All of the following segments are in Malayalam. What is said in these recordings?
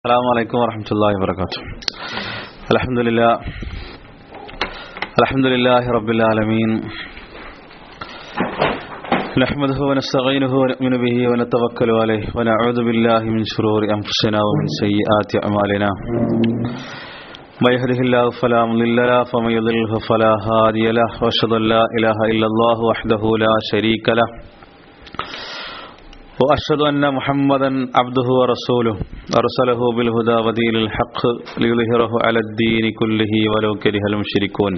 السلام عليكم ورحمة الله وبركاته الحمد لله الحمد لله رب العالمين نحمده ونستعينه ونؤمن به ونتوكل عليه ونعوذ بالله من شرور أنفسنا ومن سيئات أعمالنا ما يهده الله فلا مضل له ومن يضلله فلا هادي له وأشهد أن لا إله إلا الله وحده لا شريك له وأشهد أن محمدا عبده ورسوله أرسله بالهدى ودين الحق ليظهره على الدين كله ولو كره المشركون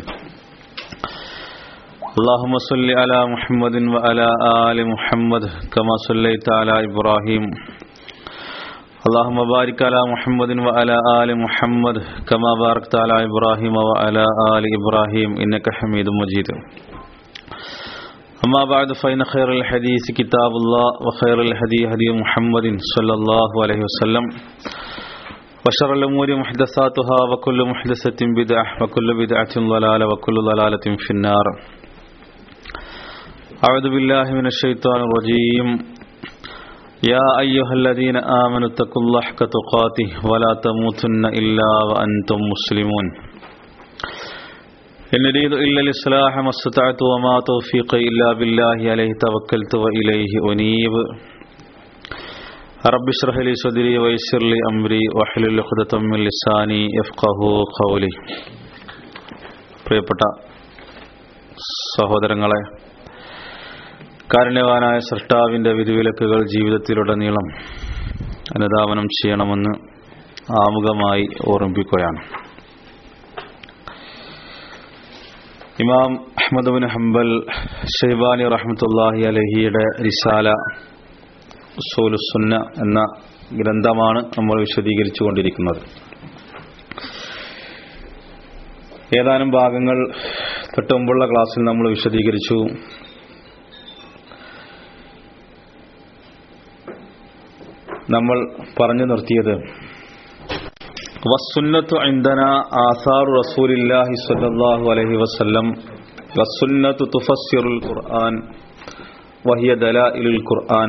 اللهم صل على محمد وعلى آل محمد كما صليت على إبراهيم اللهم بارك على محمد وعلى آل محمد كما باركت على إبراهيم وعلى آل إبراهيم إنك حميد مجيد أما بعد فإن خير الحديث كتاب الله وخير الهدي هدي محمد صلى الله عليه وسلم وشر الأمور محدثاتها وكل محدثة بدعة وكل بدعة ضلالة وكل ضلالة في النار أعوذ بالله من الشيطان الرجيم يا أيها الذين آمنوا اتقوا الله حق تقاته ولا تموتن إلا وأنتم مسلمون إن أريد إلا الإصلاح ما استطعت وما توفيقي إلا بالله عليه توكلت وإليه أنيب رب اشرح لي صدري ويسر لي أمري واحلل عقدة من لساني يفقه قولي പ്രിയപ്പെട്ട സഹോദരങ്ങളെ കാരുണ്യവാനായ സൃഷ്ടാവിൻ്റെ വിധിവിലക്കുകൾ ജീവിതത്തിലുടനീളം അനുധാവനം ചെയ്യണമെന്ന് ആമുഖമായി ഓർമ്മിപ്പിക്കുകയാണ് ഇമാം അഹമ്മദ് ബിൻ ഹംബൽ ഷെയ്ബാനി റഹ്മത്തുല്ലാഹി അലഹിയുടെ റിസാല സുന്ന എന്ന ഗ്രന്ഥമാണ് നമ്മൾ വിശദീകരിച്ചു കൊണ്ടിരിക്കുന്നത് ഏതാനും ഭാഗങ്ങൾ തൊട്ട് മുമ്പുള്ള ക്ലാസ്സിൽ നമ്മൾ വിശദീകരിച്ചു നമ്മൾ പറഞ്ഞു നിർത്തിയത് വസുന്നത്തു ഇന്ധന ആസാറു റസൂലില്ലാഹി സ്വല്ലല്ലാഹു അലൈഹി വസല്ലം വസുന്നത്തു തുഫസ്സിറുൽ ഖുർആൻ വഹിയ ദലായിലുൽ ഖുർആൻ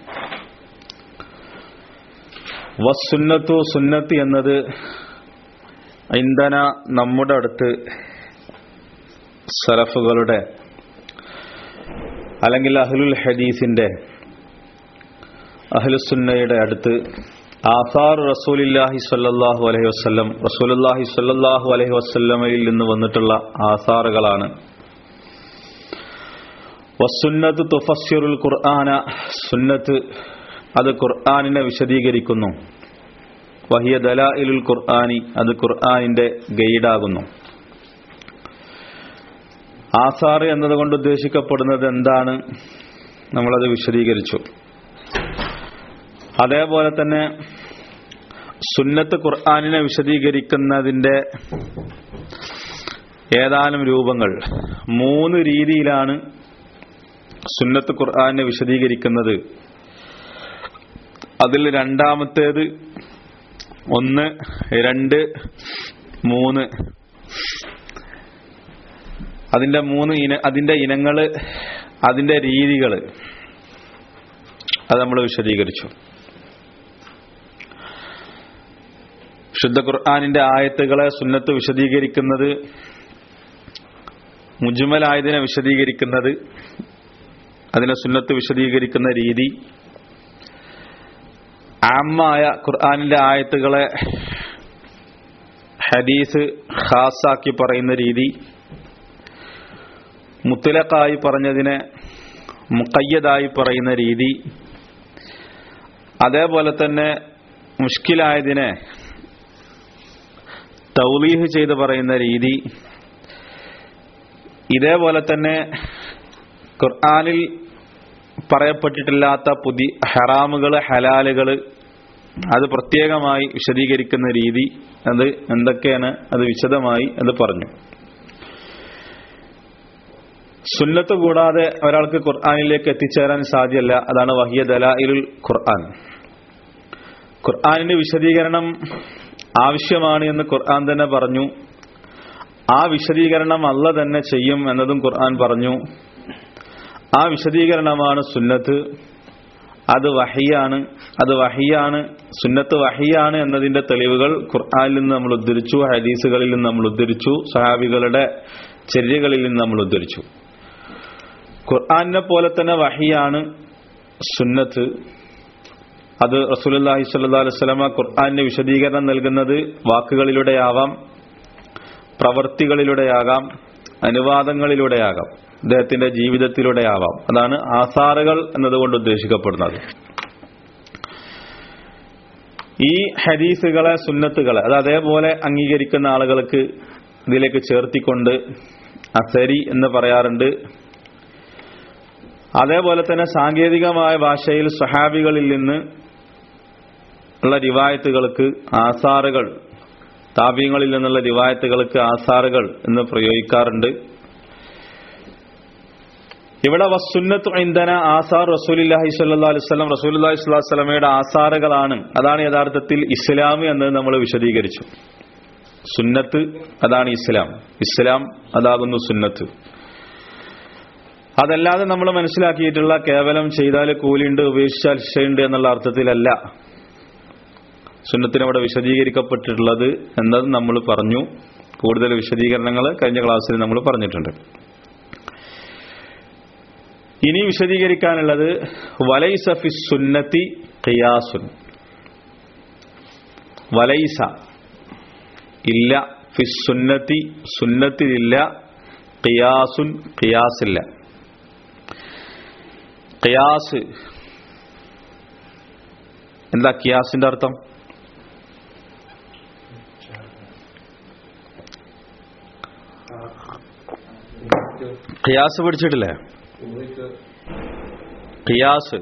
വസുന്നത്തു സുന്നത്ത് എന്നത് ഇന്ധന നമ്മുടെ അടുത്ത് സലഫുകളുടെ അല്ലെങ്കിൽ അഹ്ലുൽ ഹദീസിന്റെ അഹ്ലുസുന്നയുടെ അടുത്ത് ആസാർ റസൂലില്ലാഹി സ്വല്ലല്ലാഹു അലൈഹി വസല്ലം റസൂലുല്ലാഹി സ്വല്ലല്ലാഹു അലൈഹി വസല്ലമയിൽ നിന്ന് വന്നിട്ടുള്ള ആസാറുകളാണ് വസുന്നത്ത് തുഫസ്സിറുൽ ഖുർആന സുന്നത്ത് അത് ഖുർആനിനെ വിശദീകരിക്കുന്നു വഹിയ ദലായിലുൽ ഖുർആനി അത് ഖുർആനിന്റെ ഗൈഡാകുന്നു ആസാർ എന്നതുകൊണ്ട് ഉദ്ദേശിക്കപ്പെടുന്നത് എന്താണ് നമ്മളത് വിശദീകരിച്ചു അതേപോലെ തന്നെ സുന്നത്ത് ഖുർആാനിനെ വിശദീകരിക്കുന്നതിന്റെ ഏതാനും രൂപങ്ങൾ മൂന്ന് രീതിയിലാണ് സുന്നത്ത് ഖുർആാനിനെ വിശദീകരിക്കുന്നത് അതിൽ രണ്ടാമത്തേത് ഒന്ന് രണ്ട് മൂന്ന് അതിന്റെ മൂന്ന് ഇന അതിന്റെ ഇനങ്ങള് അതിന്റെ രീതികള് അത് നമ്മൾ വിശദീകരിച്ചു ശുദ്ധ ഖുർആാനിന്റെ ആയത്തുകളെ സുന്നത്ത് വിശദീകരിക്കുന്നത് മുജ്മലായതിനെ വിശദീകരിക്കുന്നത് അതിനെ സുന്നത്ത് വിശദീകരിക്കുന്ന രീതി ആമായ ഖുർആാനിന്റെ ആയത്തുകളെ ഹദീസ് ഖാസാക്കി പറയുന്ന രീതി മുത്തലക്കായി പറഞ്ഞതിനെ മുക്കയ്യതായി പറയുന്ന രീതി അതേപോലെ തന്നെ മുഷ്കിലായതിനെ തൗലീഹ് ചെയ്ത് പറയുന്ന രീതി ഇതേപോലെ തന്നെ ഖുർആാനിൽ പറയപ്പെട്ടിട്ടില്ലാത്ത പുതിയ ഹറാമുകൾ ഹലാലുകൾ അത് പ്രത്യേകമായി വിശദീകരിക്കുന്ന രീതി അത് എന്തൊക്കെയാണ് അത് വിശദമായി അത് പറഞ്ഞു സുന്നത്ത് കൂടാതെ ഒരാൾക്ക് ഖുർആാനിലേക്ക് എത്തിച്ചേരാൻ സാധ്യമല്ല അതാണ് വഹിയ ദലായിലുൽ ഖുർആൻ ഖുർആാനിന്റെ വിശദീകരണം ആവശ്യമാണ് എന്ന് ഖുർആൻ തന്നെ പറഞ്ഞു ആ വിശദീകരണം അല്ല തന്നെ ചെയ്യും എന്നതും ഖുർആൻ പറഞ്ഞു ആ വിശദീകരണമാണ് സുന്നത്ത് അത് വഹിയാണ് അത് വഹിയാണ് സുന്നത്ത് വഹിയാണ് എന്നതിന്റെ തെളിവുകൾ ഖുർആനിൽ നിന്ന് നമ്മൾ ഉദ്ധരിച്ചു ഹദീസുകളിൽ നിന്ന് നമ്മൾ ഉദ്ധരിച്ചു സഹാബികളുടെ ചര്യകളിൽ നിന്ന് നമ്മൾ ഉദ്ധരിച്ചു ഖുർആാനിനെ പോലെ തന്നെ വഹിയാണ് സുന്നത്ത് അത് റസൂലുള്ളാഹി സ്വല്ലല്ലാഹു അലൈഹി വസല്ലമ ഖുർആാനിന് വിശദീകരണം നൽകുന്നത് വാക്കുകളിലൂടെയാവാം പ്രവൃത്തികളിലൂടെയാകാം അനുവാദങ്ങളിലൂടെയാകാം അദ്ദേഹത്തിന്റെ ജീവിതത്തിലൂടെയാവാം അതാണ് ആസാറുകൾ എന്നതുകൊണ്ട് ഉദ്ദേശിക്കപ്പെടുന്നത് ഈ ഹദീസുകളെ സുന്നത്തുകളെ അത് അതേപോലെ അംഗീകരിക്കുന്ന ആളുകൾക്ക് ഇതിലേക്ക് ചേർത്തിക്കൊണ്ട് അസരി എന്ന് പറയാറുണ്ട് അതേപോലെ തന്നെ സാങ്കേതികമായ ഭാഷയിൽ സഹാബികളിൽ നിന്ന് ഉള്ള റിവായത്തുകൾക്ക് ആസാറുകൾ താപ്യങ്ങളിൽ നിന്നുള്ള റിവായത്തുകൾക്ക് ആസാറുകൾ എന്ന് പ്രയോഗിക്കാറുണ്ട് ഇവിടെ വസുന്നത്ത് ഇന്ധന ആസാർ റസൂലില്ലാഹി സ്വല്ലാ അലുസ്ലം റസൂലി സ്വലാസ്ലമയുടെ ആസാറുകളാണ് അതാണ് യഥാർത്ഥത്തിൽ ഇസ്ലാം എന്ന് നമ്മൾ വിശദീകരിച്ചു സുന്നത്ത് അതാണ് ഇസ്ലാം ഇസ്ലാം അതാകുന്നു സുന്നത്ത് അതല്ലാതെ നമ്മൾ മനസ്സിലാക്കിയിട്ടുള്ള കേവലം ചെയ്താൽ കൂലിയുണ്ട് ഉപേക്ഷിച്ചാൽ ശിക്ഷയുണ്ട് എന്നുള്ള അർത്ഥത്തിലല്ല സുന്നത്തിനവിടെ വിശദീകരിക്കപ്പെട്ടിട്ടുള്ളത് എന്നത് നമ്മൾ പറഞ്ഞു കൂടുതൽ വിശദീകരണങ്ങൾ കഴിഞ്ഞ ക്ലാസ്സിൽ നമ്മൾ പറഞ്ഞിട്ടുണ്ട് ഇനി വിശദീകരിക്കാനുള്ളത് വലൈസ ഫി സുന്നത്തി ഖിയാസുൻ വലൈസ ഇല്ല ഫി സുന്നത്തി സുന്നത്തിലില്ല ഖിയാസുൻ ഖിയാസില്ല ഖിയാസ് എന്താ ഖിയാസിന്റെ അർത്ഥം ഖിയാസ് പഠിച്ചിട്ടില്ലേ ഖിയാസ്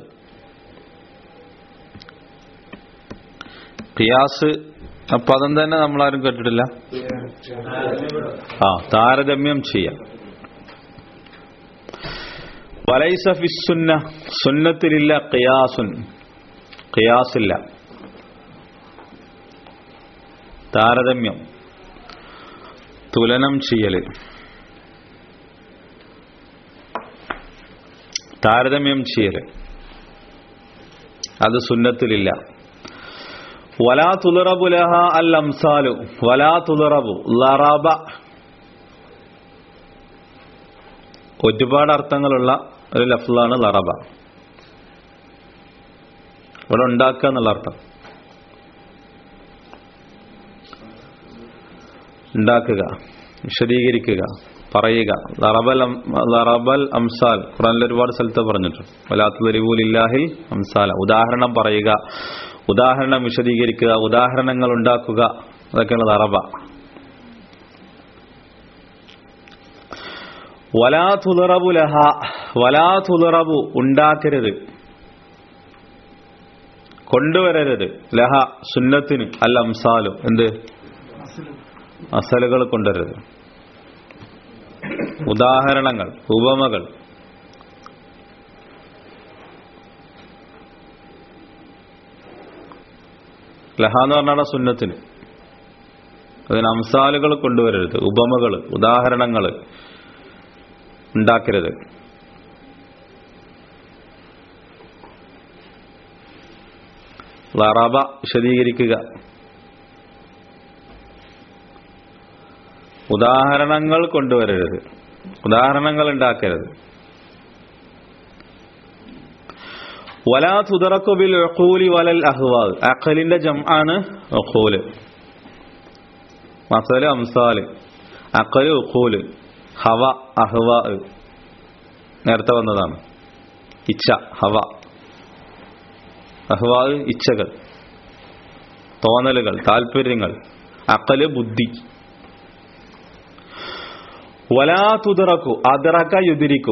ഖിയാസ് ആ പദം തന്നെ നമ്മളാരും കേട്ടിട്ടില്ല ആ താരതമ്യം ചെയ്യാം വലൈസ ഫിസുന്ന സുന്നത്തിലില്ല ഖിയാസുൻ ഖിയാസില്ല താരതമ്യം തുലനം ചെയ്യല് താരതമ്യം ചെയ്യല് അത് സുന്നത്തിലില്ല വലാ തുലറബു ലഹ അൽ അംസാലു വലാ തുലറബു ലറബ ഒരുപാട് അർത്ഥങ്ങളുള്ള ഒരു ലഫ്ലാണ് ലറബ ഇവിടെ ഉണ്ടാക്കുക എന്നുള്ള അർത്ഥം ഉണ്ടാക്കുക വിശദീകരിക്കുക പറയുക ലറബൽ അം- ലറബൽ അംസാൽ ഖുറാനിൽ ഒരുപാട് സ്ഥലത്ത് പറഞ്ഞിട്ടുണ്ട് വലാത്തുലില്ലാഹിൽ അംസാല ഉദാഹരണം പറയുക ഉദാഹരണം വിശദീകരിക്കുക ഉദാഹരണങ്ങൾ ഉണ്ടാക്കുക അതൊക്കെയാണ് ലറബ വലാ തുലറബു ലഹ വലാ തുലറബു ഉണ്ടാക്കരുത് കൊണ്ടുവരരുത് ലഹ സുന്നത്തിന് അൽ അംസാലു എന്ത് അസലുകൾ കൊണ്ടുവരരുത് ഉദാഹരണങ്ങൾ ഉപമകൾ ലഹ എന്ന് പറഞ്ഞാൽ സുന്നത്തിന് അതിന് അംസാലുകൾ കൊണ്ടുവരരുത് ഉപമകൾ ഉദാഹരണങ്ങൾ ഉണ്ടാക്കരുത് ലറബ വിശദീകരിക്കുക ഉദാഹരണങ്ങൾ കൊണ്ടുവരരുത് ഉദാഹരണങ്ങൾ ഉണ്ടാക്കരുത് വലാ തുതറക്കുബിൽ ഒക്കൂലി വലൽ അഹ്വാൽ അഖലിന്റെ ജം ആണ് ഒക്കൂല് മസല് അംസാല് അഖല് ഉഖൂല് ഹവ അഹ്വ നേരത്തെ വന്നതാണ് ഇച്ഛ ഹവ അഹ്വാ ഇച്ഛകൾ തോന്നലുകൾ താല്പര്യങ്ങൾ അക്കല് ബുദ്ധി വലാ തുതിറക്കു അതിറക്ക യുതിരിക്കു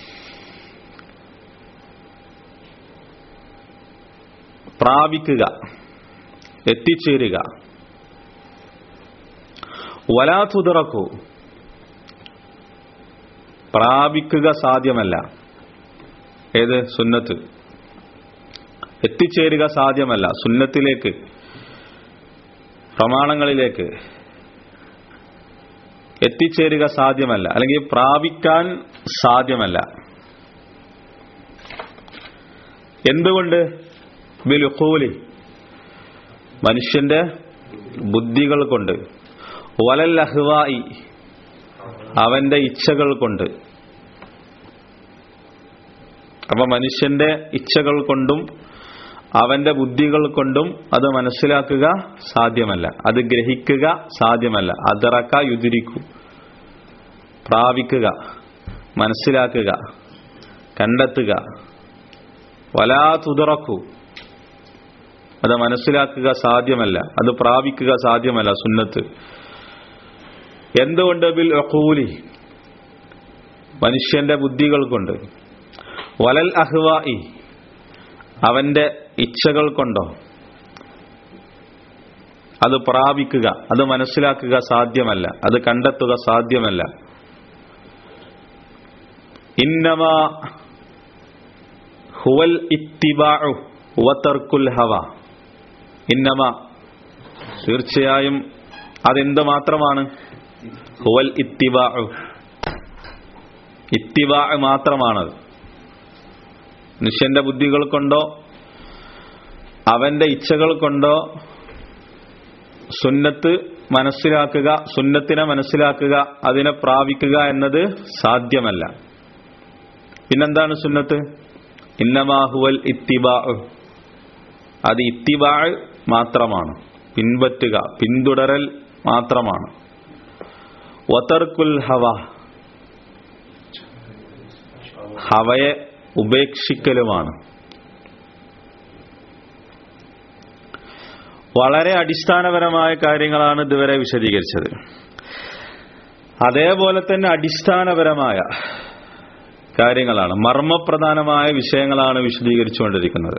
പ്രാപിക്കുക എത്തിച്ചേരുക വലാ തുതിറക്കു പ്രാപിക്കുക സാധ്യമല്ല ഏത് സുന്നത്ത് എത്തിച്ചേരുക സാധ്യമല്ല സുന്നത്തിലേക്ക് പ്രമാണങ്ങളിലേക്ക് എത്തിച്ചേരുക സാധ്യമല്ല അല്ലെങ്കിൽ പ്രാപിക്കാൻ സാധ്യമല്ല എന്തുകൊണ്ട് ബിലുഖൂലി മനുഷ്യന്റെ ബുദ്ധികൾ കൊണ്ട് വലൽ അഹ്വായി അവന്റെ ഇച്ഛകൾ കൊണ്ട് അപ്പൊ മനുഷ്യന്റെ ഇച്ഛകൾ കൊണ്ടും അവന്റെ ബുദ്ധികൾ കൊണ്ടും അത് മനസ്സിലാക്കുക സാധ്യമല്ല അത് ഗ്രഹിക്കുക സാധ്യമല്ല അതിറക്ക യുതിരിക്കൂ പ്രാപിക്കുക മനസ്സിലാക്കുക കണ്ടെത്തുക വലാ തുതിറക്കൂ അത് മനസ്സിലാക്കുക സാധ്യമല്ല അത് പ്രാപിക്കുക സാധ്യമല്ല സുന്നത്ത് എന്തുകൊണ്ട് ബിൽ അഖൂലി മനുഷ്യന്റെ ബുദ്ധികൾ കൊണ്ട് വലൽ അഹ്വായി അവന്റെ ഇച്ഛകൾ കൊണ്ടോ അത് പ്രാപിക്കുക അത് മനസ്സിലാക്കുക സാധ്യമല്ല അത് കണ്ടെത്തുക സാധ്യമല്ല ഇന്നമാ ഹുവൽ ഇത്തിബാഉ വതർക്കുൽ ഹവ ഇന്നമ തീർച്ചയായും അതെന്ത് മാത്രമാണ് ഹുവൽ ഇത്തിബാഉ ഇത്തിബാ മാത്രമാണത് മനുഷ്യന്റെ ബുദ്ധികൾ കൊണ്ടോ അവന്റെ ഇച്ഛകൾ കൊണ്ടോ സുന്നത്ത് മനസ്സിലാക്കുക സുന്നത്തിനെ മനസ്സിലാക്കുക അതിനെ പ്രാപിക്കുക എന്നത് സാധ്യമല്ല പിന്നെന്താണ് സുന്നത്ത് ഇന്നമാഹുവൽ ഇത്തിബാ അത് ഇത്തിബാ മാത്രമാണ് പിൻപറ്റുക പിന്തുടരൽ മാത്രമാണ് വതർക്കുൽ ഹവ ഹവയെ ഉപേക്ഷിക്കലുമാണ് വളരെ അടിസ്ഥാനപരമായ കാര്യങ്ങളാണ് ഇതുവരെ വിശദീകരിച്ചത് അതേപോലെ തന്നെ അടിസ്ഥാനപരമായ കാര്യങ്ങളാണ് മർമ്മപ്രധാനമായ വിഷയങ്ങളാണ് വിശദീകരിച്ചുകൊണ്ടിരിക്കുന്നത്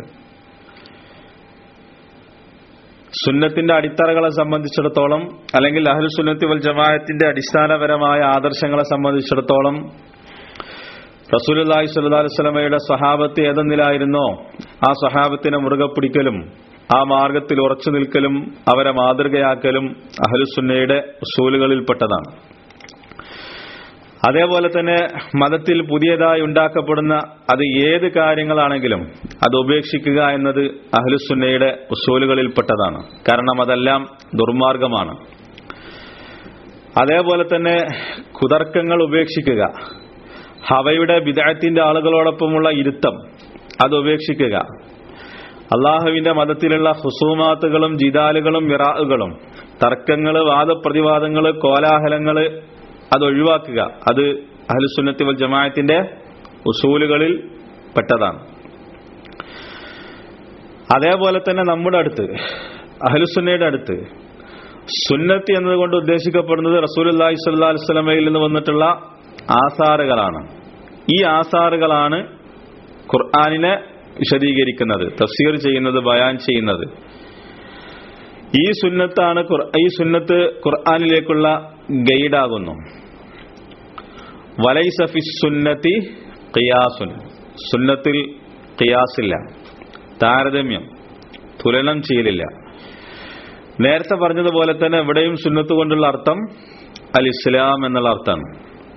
സുന്നത്തിന്റെ അടിത്തറകളെ സംബന്ധിച്ചിടത്തോളം അല്ലെങ്കിൽ അഹ്ലു സുന്നത്തി വൽ ജമാഅത്തിന്റെ അടിസ്ഥാനപരമായ ആദർശങ്ങളെ സംബന്ധിച്ചിടത്തോളം റസൂലുല്ലാഹി സ്വല്ലല്ലാഹു അലൈഹി വസല്ലമയുടെ സ്വഹാബത്ത് ഏതെന്നിലായിരുന്നോ ആ സ്വഹാബത്തിനെ മുറുകെ പിടിക്കലും ആ മാർഗത്തിൽ ഉറച്ചു നിൽക്കലും അവരെ മാതൃകയാക്കലും അഹ്ലുസുന്നയുടെ ഉസൂലുകളിൽപ്പെട്ടതാണ് അതേപോലെ തന്നെ മതത്തിൽ പുതിയതായി ഉണ്ടാക്കപ്പെടുന്ന അത് ഏത് കാര്യങ്ങളാണെങ്കിലും അത് ഉപേക്ഷിക്കുക എന്നത് അഹ്ലുസുന്നയുടെ ഉസൂലുകളിൽപ്പെട്ടതാണ് കാരണം അതെല്ലാം ദുർമാർഗമാണ് അതേപോലെ തന്നെ കുതർക്കങ്ങൾ ഉപേക്ഷിക്കുക ഹവയുടെ വിദഗ്ധത്തിന്റെ ആളുകളോടൊപ്പമുള്ള ഇരുത്തം അത് ഉപേക്ഷിക്കുക അള്ളാഹുവിന്റെ മതത്തിലുള്ള ഹുസൂമാത്തുകളും ജിദാലുകളും വിറാഹുകളും തർക്കങ്ങള് വാദപ്രതിവാദങ്ങള് കോലാഹലങ്ങള് അത് ഒഴിവാക്കുക അത് അഹ്ലുസുന്നത്തി വൽ ജമാഅത്തിന്റെ ഉസൂലുകളിൽ പെട്ടതാണ് അതേപോലെ തന്നെ നമ്മുടെ അടുത്ത് അഹ്ലുസുന്നയുടെ അടുത്ത് സുന്നത്തി എന്നതുകൊണ്ട് ഉദ്ദേശിക്കപ്പെടുന്നത് റസൂലുല്ലാഹി സ്വല്ലല്ലാഹി അലൈഹി വസല്ലമയിൽ നിന്ന് വന്നിട്ടുള്ള ആസാറുകളാണ് ഈ ആസാറുകളാണ് ഖുർആാനിനെ വിശദീകരിക്കുന്നത് തഫ്സീർ ചെയ്യുന്നത് ബയാൻ ചെയ്യുന്നത് ഈ സുന്നത്താണ് ഖുർ- ഈ സുന്നത്ത് ഖുർആാനിലേക്കുള്ള ഗൈഡാകുന്നു വലൈസ ഫി സുന്നത്തി ഖിയാസുൻ സുന്നത്തിൽ ഖിയാസില്ല താരതമ്യം തുലനം ചെയ്യലില്ല നേരത്തെ പറഞ്ഞതുപോലെ തന്നെ ഇവിടെയും സുന്നത്ത് കൊണ്ടുള്ള അർത്ഥം അൽ ഇസ്ലാം എന്നുള്ള അർത്ഥമാണ്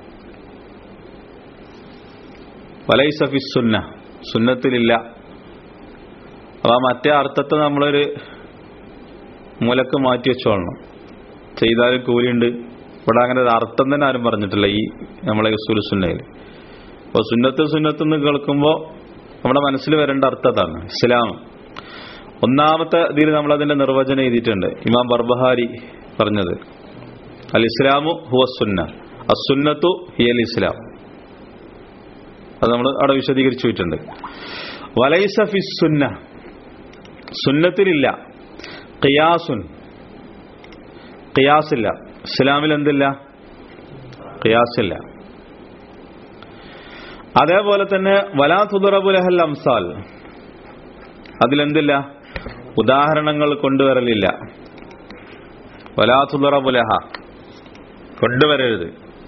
വലൈസ ഫി സുന്ന സുന്നത്തിലില്ല അപ്പൊ ആ മറ്റേ അർത്ഥത്തെ നമ്മളൊരു മൂലക്ക് മാറ്റി വെച്ചോളണം ചെയ്താലും കൂലിയുണ്ട് ഇവിടെ അങ്ങനെ ഒരു അർത്ഥം തന്നെ ആരും പറഞ്ഞിട്ടില്ല ഈ നമ്മളെ ഉസൂൽ സുന്നയിൽ അപ്പോൾ സുന്നത്ത് സുന്നത്ത് എന്ന് കേൾക്കുമ്പോൾ നമ്മുടെ മനസ്സിൽ വരേണ്ട അർത്ഥം അതാണ് ഇസ്ലാം ഒന്നാമത്തെ ഇതിൽ നമ്മൾ അതിന്റെ നിർവചനം എഴുതിയിട്ടുണ്ട് ഇമാം ബർബഹാരി പറഞ്ഞത് അൽ ഇസ്ലാമു ഹുവ സുന്ന അസുന്നത്തു ഹിയൽ ഇസ്ലാം അത് നമ്മൾ അവിടെ വിശദീകരിച്ചു പോയിട്ടുണ്ട് വലൈസ ഫി സുന്ന സുന്നത്തിലില്ല ഖിയാസുൻ ഖിയാസില്ല ഇസ്ലാമിൽ എന്തില്ല ഖിയാസില്ല അതേപോലെ തന്നെ വലാ തുദറബുലഹൽ അംസാൽ അതിലെന്തില്ല ഉദാഹരണങ്ങൾ കൊണ്ടുവരലില്ല വലാ തുദറബുലഹ കൊണ്ടുവരരുത്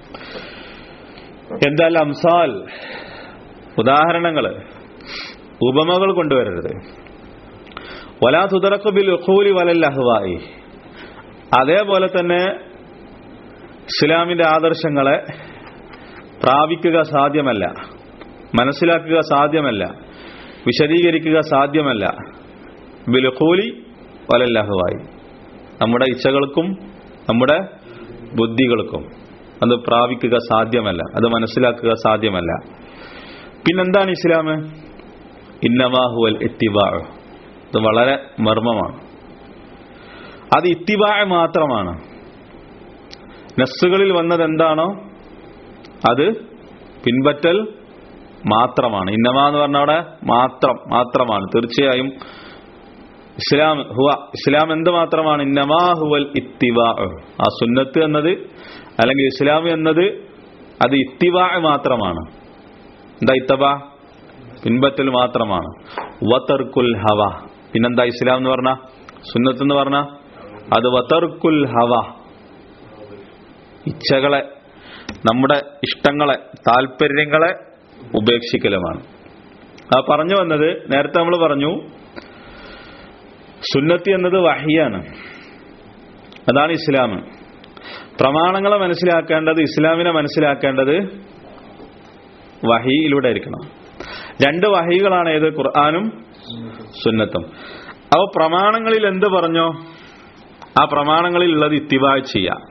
എന്താൽ അംസാൽ ഉദാഹരണങ്ങള് ഉപമകൾ കൊണ്ടുവരരുത് വലാ തുതറക്കുബിൽ ഉഖൂലി വലൽ അഹ്വായി അതേപോലെ തന്നെ ഇസ്ലാമിന്റെ ആദർശങ്ങളെ പ്രാപിക്കുക സാധ്യമല്ല മനസ്സിലാക്കുക സാധ്യമല്ല വിശദീകരിക്കുക സാധ്യമല്ല ബിലുഖൂലി വലല്ലഹുവായി നമ്മുടെ ഇച്ഛകൾക്കും നമ്മുടെ ബുദ്ധികൾക്കും അത് പ്രാപിക്കുക സാധ്യമല്ല അത് മനസ്സിലാക്കുക സാധ്യമല്ല പിന്നെന്താണ് ഇസ്ലാം ഇന്നമാഹുവൽ ഇത്തിബാ ഇത് വളരെ മർമ്മമാണ് അത് ഇത്തിബാ മാത്രമാണ് നസ്സുകളിൽ വന്നത് എന്താണോ അത് പിൻപറ്റൽ മാത്രമാണ് ഇന്നമ എന്ന് പറഞ്ഞ അവിടെ മാത്രം മാത്രമാണ് തീർച്ചയായും ഇസ്ലാം ഹുവ ഇസ്ലാം എന്ത് മാത്രമാണ് ഇന്നമാ ഹുവൽ ഇത്തിബാ ആ സുന്നത്ത് എന്നത് അല്ലെങ്കിൽ ഇസ്ലാം എന്നത് അത് ഇത്തിബാ മാത്രമാണ് എന്താ ഇത്തബ പിൻപറ്റൽ മാത്രമാണ് വതർക്കുൽ ഹവ പിന്നെന്താ ഇസ്ലാം എന്ന് പറഞ്ഞ സുന്നത്ത് എന്ന് പറഞ്ഞ അത് വതർക്കുൽ ഹവ ഇച്ഛകളെ നമ്മുടെ ഇഷ്ടങ്ങളെ താല്പര്യങ്ങളെ ഉപേക്ഷിക്കലുമാണ് ആ പറഞ്ഞു വന്നത് നേരത്തെ നമ്മൾ പറഞ്ഞു സുന്നത്തി എന്നത് വഹിയാണ് അതാണ് ഇസ്ലാം പ്രമാണങ്ങളെ മനസ്സിലാക്കേണ്ടത് ഇസ്ലാമിനെ മനസ്സിലാക്കേണ്ടത് വഹിയിലൂടെ ആയിരിക്കണം രണ്ട് വഹികളാണ് ഏത് ഖുർആാനും സുന്നത്തും അപ്പൊ പ്രമാണങ്ങളിൽ എന്ത് പറഞ്ഞോ ആ പ്രമാണങ്ങളിൽ ഉള്ളത് ഇത്തിബാ ചെയ്യാം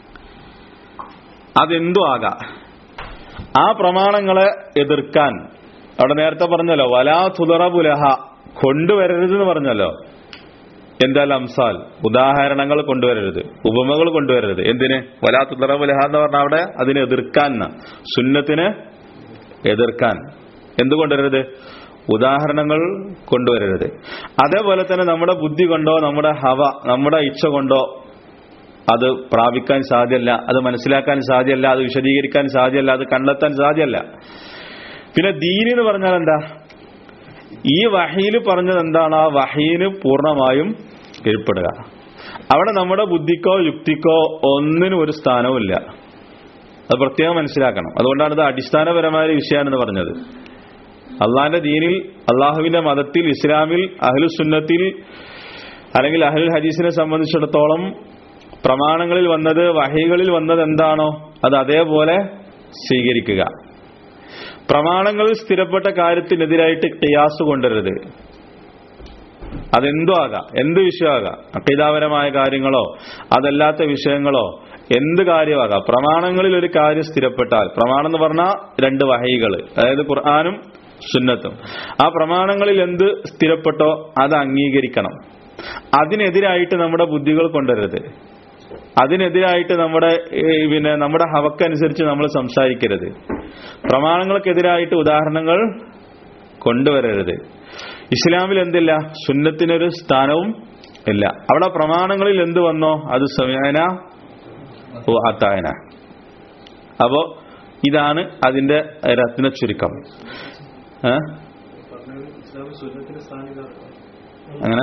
അതെന്തു ആകാം ആ പ്രമാണങ്ങളെ എതിർക്കാൻ അവിടെ നേരത്തെ പറഞ്ഞല്ലോ വലാ തുതറബുലഹ കൊണ്ടുവരരുത് എന്ന് പറഞ്ഞല്ലോ എന്താ അംസാൽ ഉദാഹരണങ്ങൾ കൊണ്ടുവരരുത് ഉപമകൾ കൊണ്ടുവരരുത് എന്തിന് വലാ തുതറബുലഹ എന്ന് പറഞ്ഞ അവിടെ അതിനെ എതിർക്കാൻ എന്നാ. സുന്നത്തിനെ എതിർക്കാൻ എന്തുകൊണ്ടുവരരുത് ഉദാഹരണങ്ങൾ കൊണ്ടുവരരുത് അതേപോലെ തന്നെ നമ്മുടെ ബുദ്ധി കൊണ്ടോ നമ്മുടെ ഹവ നമ്മുടെ ഇച്ഛ കൊണ്ടോ അത് പ്രാപിക്കാൻ സാധ്യമല്ല അത് മനസ്സിലാക്കാൻ സാധ്യമല്ല അത് വിശദീകരിക്കാൻ സാധ്യമല്ല അത് കണ്ടെത്താൻ സാധ്യമല്ല പിന്നെ ദീനി എന്ന് പറഞ്ഞാൽ എന്താ ഈ വഹീൽ പറഞ്ഞത് എന്താണ് ആ വഹീന് പൂർണ്ണമായും കീഴ്പ്പെടുക അവിടെ നമ്മുടെ ബുദ്ധിക്കോ യുക്തിക്കോ ഒന്നിനും ഒരു സ്ഥാനവും ഇല്ല അത് പ്രത്യേകം മനസ്സിലാക്കണം അതുകൊണ്ടാണ് ഇത് അടിസ്ഥാനപരമായ ഒരു വിഷയമാണെന്ന് പറഞ്ഞത് അള്ളാഹിന്റെ ദീനിൽ അള്ളാഹുവിന്റെ മതത്തിൽ ഇസ്ലാമിൽ അഹ്ലു സുന്നത്തിൽ അല്ലെങ്കിൽ അഹ്ലുൽ ഹദീസിനെ സംബന്ധിച്ചിടത്തോളം പ്രമാണങ്ങളിൽ വന്നത് വഹികളിൽ വന്നത് എന്താണോ അത് അതേപോലെ സ്വീകരിക്കുക പ്രമാണങ്ങളിൽ സ്ഥിരപ്പെട്ട കാര്യത്തിനെതിരായിട്ട് കിയാസ് കൊണ്ടുവരരുത് അതെന്തോ ആകാം എന്ത് വിഷയമാകാം അക്കൈതാപരമായ കാര്യങ്ങളോ അതല്ലാത്ത വിഷയങ്ങളോ എന്ത് കാര്യമാകാം പ്രമാണങ്ങളിൽ ഒരു കാര്യം സ്ഥിരപ്പെട്ടാൽ പ്രമാണം എന്ന് പറഞ്ഞാൽ രണ്ട് വഹൈകൾ അതായത് ഖുർആാനും സുന്നത്തും ആ പ്രമാണങ്ങളിൽ എന്ത് സ്ഥിരപ്പെട്ടോ അത് അംഗീകരിക്കണം അതിനെതിരായിട്ട് നമ്മുടെ ബുദ്ധികൾ കൊണ്ടുവരരുത് അതിനെതിരായിട്ട് നമ്മുടെ ഏ, പിന്നെ നമ്മുടെ ഹവക്കനുസരിച്ച് നമ്മൾ സംസാരിക്കരുത് പ്രമാണങ്ങൾക്കെതിരായിട്ട് ഉദാഹരണങ്ങൾ കൊണ്ടുവരരുത് ഇസ്ലാമിൽ എന്തില്ല സുന്നത്തിനൊരു സ്ഥാനവും ഇല്ല അവിടെ പ്രമാണങ്ങളിൽ എന്ത് വന്നോ അത് സമയന അത്തായന അപ്പോ ഇതാണ് അതിന്റെ രത്ന ചുരുക്കം ഏ? ഇസ്ലാം സുന്നത്തിന് സ്ഥാനിക അങ്ങനെ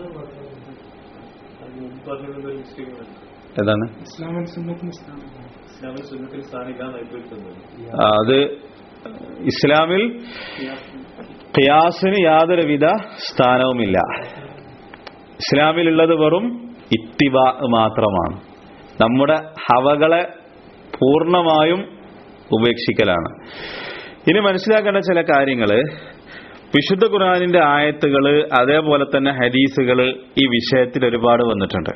പറഞ്ഞിരുന്ന ഒരു മുസ്ലിം ഏതാണ് ഇസ്ലാമിൽ സുന്നത്തിന് സ്ഥാനം ഇസ്ലാമിൽ സുന്നത്തിന് സ്ഥാനിക നയിപ്പിക്കുന്നത് ആ, അത് ഇസ്ലാമിൽ ഖിയാസിന് യാതൊരുവിധ സ്ഥാനവുമില്ല ഇസ്ലാമിലുള്ളത് വെറും ഇത്തിബ മാത്രമാണ് നമ്മുടെ ഹവകളെ പൂർണ്ണമായും ഉപേക്ഷിക്കലാണ് ഇനി മനസ്സിലാക്കേണ്ട ചില കാര്യങ്ങള് വിശുദ്ധ ഖുർആാനിന്റെ ആയത്തുകള് അതേപോലെ തന്നെ ഹദീസുകള് ഈ വിഷയത്തിൽ ഒരുപാട് വന്നിട്ടുണ്ട്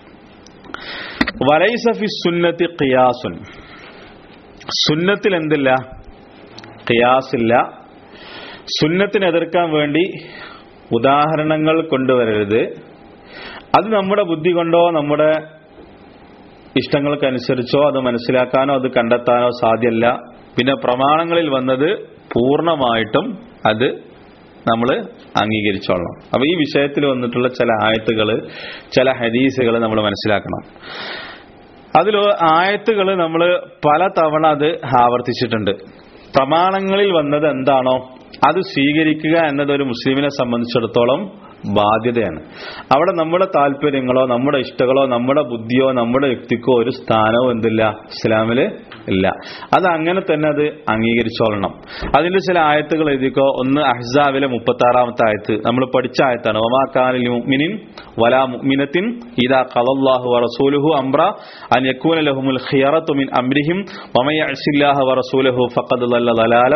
വലൈസഫി സുന്നത്തി ഖിയാസുൻ സുന്നത്തിൽ എന്തില്ല ഖിയാസില്ല സുന്നത്തിനെ എതിർക്കാൻ വേണ്ടി ഉദാഹരണങ്ങൾ കൊണ്ടുവരരുത് അത് നമ്മുടെ ബുദ്ധി കൊണ്ടോ നമ്മുടെ ഇഷ്ടങ്ങൾക്കനുസരിച്ചോ അത് മനസ്സിലാക്കാനോ അത് കണ്ടെത്താനോ സാധ്യമല്ല പിന്നെ പ്രമാണങ്ങളിൽ വന്നത് പൂർണ്ണമായിട്ടും അത് നമ്മൾ അംഗീകരിച്ചോളണം അപ്പൊ ഈ വിഷയത്തിൽ വന്നിട്ടുള്ള ചില ആയത്തുകൾ ചില ഹദീസുകൾ നമ്മൾ മനസ്സിലാക്കണം അതിൽ ആയത്തുകൾ നമ്മൾ പല തവണ അത് ആവർത്തിച്ചിട്ടുണ്ട് പ്രമാണങ്ങളിൽ വന്നത് എന്താണോ അത് സ്വീകരിക്കുക എന്നത് ഒരു മുസ്ലിമിനെ സംബന്ധിച്ചിടത്തോളം ബാധ്യതയാണ് അവിടെ നമ്മുടെ താല്പര്യങ്ങളോ നമ്മുടെ ഇഷ്ടങ്ങളോ നമ്മുടെ ബുദ്ധിയോ നമ്മുടെ യുക്തിക്കോ ഒരു സ്ഥാനവും എന്തില്ല ഇസ്ലാമില് ഇല്ല അത് അങ്ങനെ തന്നെ അത് അംഗീകരിച്ചോളണം അതിന്റെ ചില ആയത്തുകൾ എഴുതിക്കോ ഒന്ന് അഹ്സാവിലെ മുപ്പത്തി ആറാമത്തെ ആയത്ത് നമ്മൾ പഠിച്ച ആയത്താണ് ഒമാ കാനിൽ മുഅ്മിനിൻ വലാ മുഅ്മിനത്തിൻ ഇദാ ഖലല്ലാഹു വറസൂലുഹു അംറ അൻ യകൂന ലഹുമുൽ ഖിയറത്തു മിൻ അംരിഹിം വമൻ യഅസില്ലാഹ വറസൂലുഹു ഫഖദ് ളല്ല ളലാലം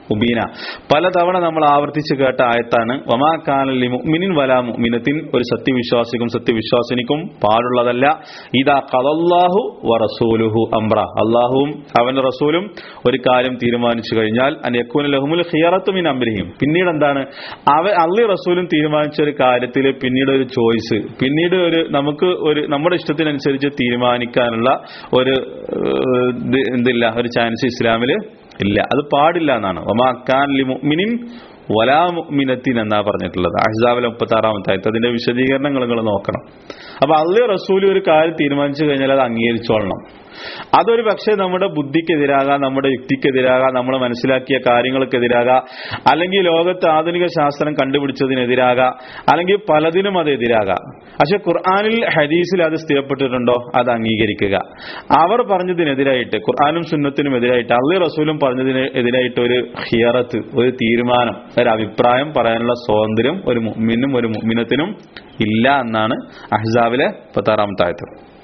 മുബീന പലതവണ നമ്മൾ ആവർത്തിച്ച് കേട്ട ആയത്താണ് വമാ കാനലി മുഅ്മിനിൻ വലാ മുഅ്മിനത്തിൻ ഒരു സത്യവിശ്വാസിക്കും സത്യവിശ്വാസിനിക്കും പാടുള്ളതല്ല ഇതാ ഖലല്ലാഹു വ റസൂലുഹു അംറ അള്ളാഹുവും അവന്റെ റസൂലും ഒരു കാര്യം തീരുമാനിച്ചു കഴിഞ്ഞാൽ അൻ യക്കൂന ലഹുമുൽ ഖിയറത്തു മിൻ അംരിഹിം പിന്നീട് എന്താണ് അവ അള്ളി റസൂലും തീരുമാനിച്ച ഒരു കാര്യത്തിൽ പിന്നീട് ഒരു ചോയ്സ് പിന്നീട് ഒരു നമുക്ക് ഒരു നമ്മുടെ ഇഷ്ടത്തിനനുസരിച്ച് തീരുമാനിക്കാനുള്ള ഒരു ഏഹ്, ഇത് എന്തില്ല ഒരു ചാൻസ് ഇസ്ലാമിൽ ഇല്ല അത് പാടില്ല എന്നാണ് ഒമാക്കാൻ ലി മുഅ്മിനിൻ വലാ മുഅ്മിനത്തിൻ എന്നാ പറഞ്ഞിട്ടുള്ളത് അഹ്സാബിലെ മുപ്പത്തി ആറാമത്തെ ആയത്ത് അതിന്റെ വിശദീകരണങ്ങൾ നിങ്ങൾ നോക്കണം അപ്പൊ അള്ളി റസൂൽ ഒരു കാര്യം തീരുമാനിച്ചു കഴിഞ്ഞാൽ അത് അംഗീകരിച്ചോളണം അതൊരു പക്ഷേ നമ്മുടെ ബുദ്ധിക്കെതിരാകാം നമ്മുടെ യുക്തിക്കെതിരാകാം നമ്മൾ മനസ്സിലാക്കിയ കാര്യങ്ങൾക്കെതിരാകാം അല്ലെങ്കിൽ ലോകത്ത് ആധുനിക ശാസ്ത്രം കണ്ടുപിടിച്ചതിനെതിരാകാം അല്ലെങ്കിൽ പലതിനും അത് എതിരാകാം പക്ഷെ ഖുർആാനിൽ ഹദീസിൽ അത് സ്ഥിരപ്പെട്ടിട്ടുണ്ടോ അത് അംഗീകരിക്കുക അവർ പറഞ്ഞതിനെതിരായിട്ട് ഖുർആാനും സുന്നത്തിനും എതിരായിട്ട് അള്ളി റസൂലും പറഞ്ഞതിന് എതിരായിട്ട് ഒരു ഹിയറത്ത് ഒരു തീരുമാനം ഒരു അഭിപ്രായം പറയാനുള്ള സ്വാതന്ത്ര്യം ഒരു മുഅ്മിനും ഒരു മുഅ്മിനത്തിനും ഇല്ല എന്നാണ് അഹ്സാബിലെ പത്താറാമത്തെ ആയത്ത്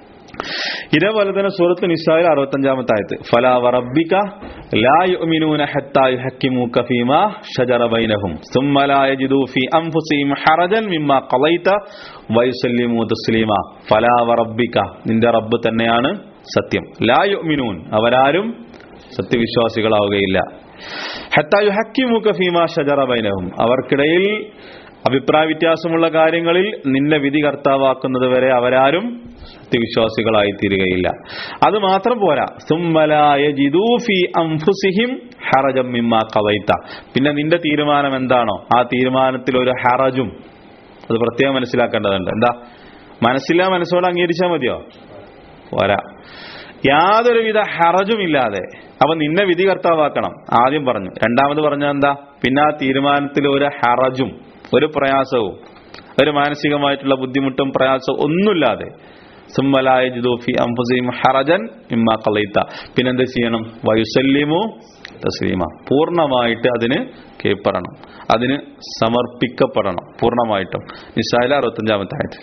ഇതേപോലെ തന്നെ സൂറത്ത് നിസായിൽ അറുപത്തഞ്ചാമത്തെ ആയത്ത് ഫലാ വറബ്ബിക ലാ യുഅ്മിനൂന ഹത്താ യുഹക്കിമൂക ഫീമാ ഷജറ ബൈനഹും ثم لا يجدوا في انفسهم حرجا مما قضيت ويسلموا تسليما فلا وربك നിന്റെ റബ്ബ് തന്നെയാണ് സത്യം ലാ യുഅ്മിനൂൻ അവരാരും സത്യവിശ്വാസികളാവുകയില്ല ഹത്താ യുഹക്കിമൂക ഫീമാ ഷജറ ബൈനഹും അവർക്കിടയിൽ അഭിപ്രായ വ്യത്യാസമുള്ള കാര്യങ്ങളിൽ നിന്നെ വിധി കർത്താവാക്കുന്നത് വരെ അവരാരും സത്യവിശ്വാസികളായി തീരുകയില്ല അത് മാത്രം പോരാ സുമ്മലായ ജിദൂഫി അംഫുസിഹിം ഹറജം മിമ്മ കവൈത്ത പിന്നെ നിന്റെ തീരുമാനം എന്താണോ ആ തീരുമാനത്തിൽ ഒരു ഹറജും അത് പ്രത്യേകം മനസ്സിലാക്കേണ്ടതുണ്ട് എന്താ മനസ്സില്ലാ മനസ്സോടെ അംഗീകരിച്ചാൽ മതിയോ പോരാ യാതൊരുവിധ ഹറജും ഇല്ലാതെ അപ്പൊ നിന്നെ വിധി കർത്താവാക്കണം ആദ്യം പറഞ്ഞു രണ്ടാമത് പറഞ്ഞ എന്താ പിന്നെ ആ തീരുമാനത്തിൽ ഒരു ഹറജും ഒരു പ്രയാസവും ഒരു മാനസികമായിട്ടുള്ള ബുദ്ധിമുട്ടും പ്രയാസവും ഒന്നുമില്ലാതെ സുമ്മലായ ജിദൂഫി അംഫുസീം ഹറജൻ ഇമ്മ കളയിത്ത പിന്നെന്ത് ചെയ്യണം വയുസല്ലിമു തസ്ലീമ പൂർണ്ണമായിട്ട് അതിന് കീഴ്പ്പെടണം അതിന് സമർപ്പിക്കപ്പെടണം പൂർണ്ണമായിട്ടും നിസായിലെ അറുപത്തഞ്ചാമത്തെ ആയിട്ട്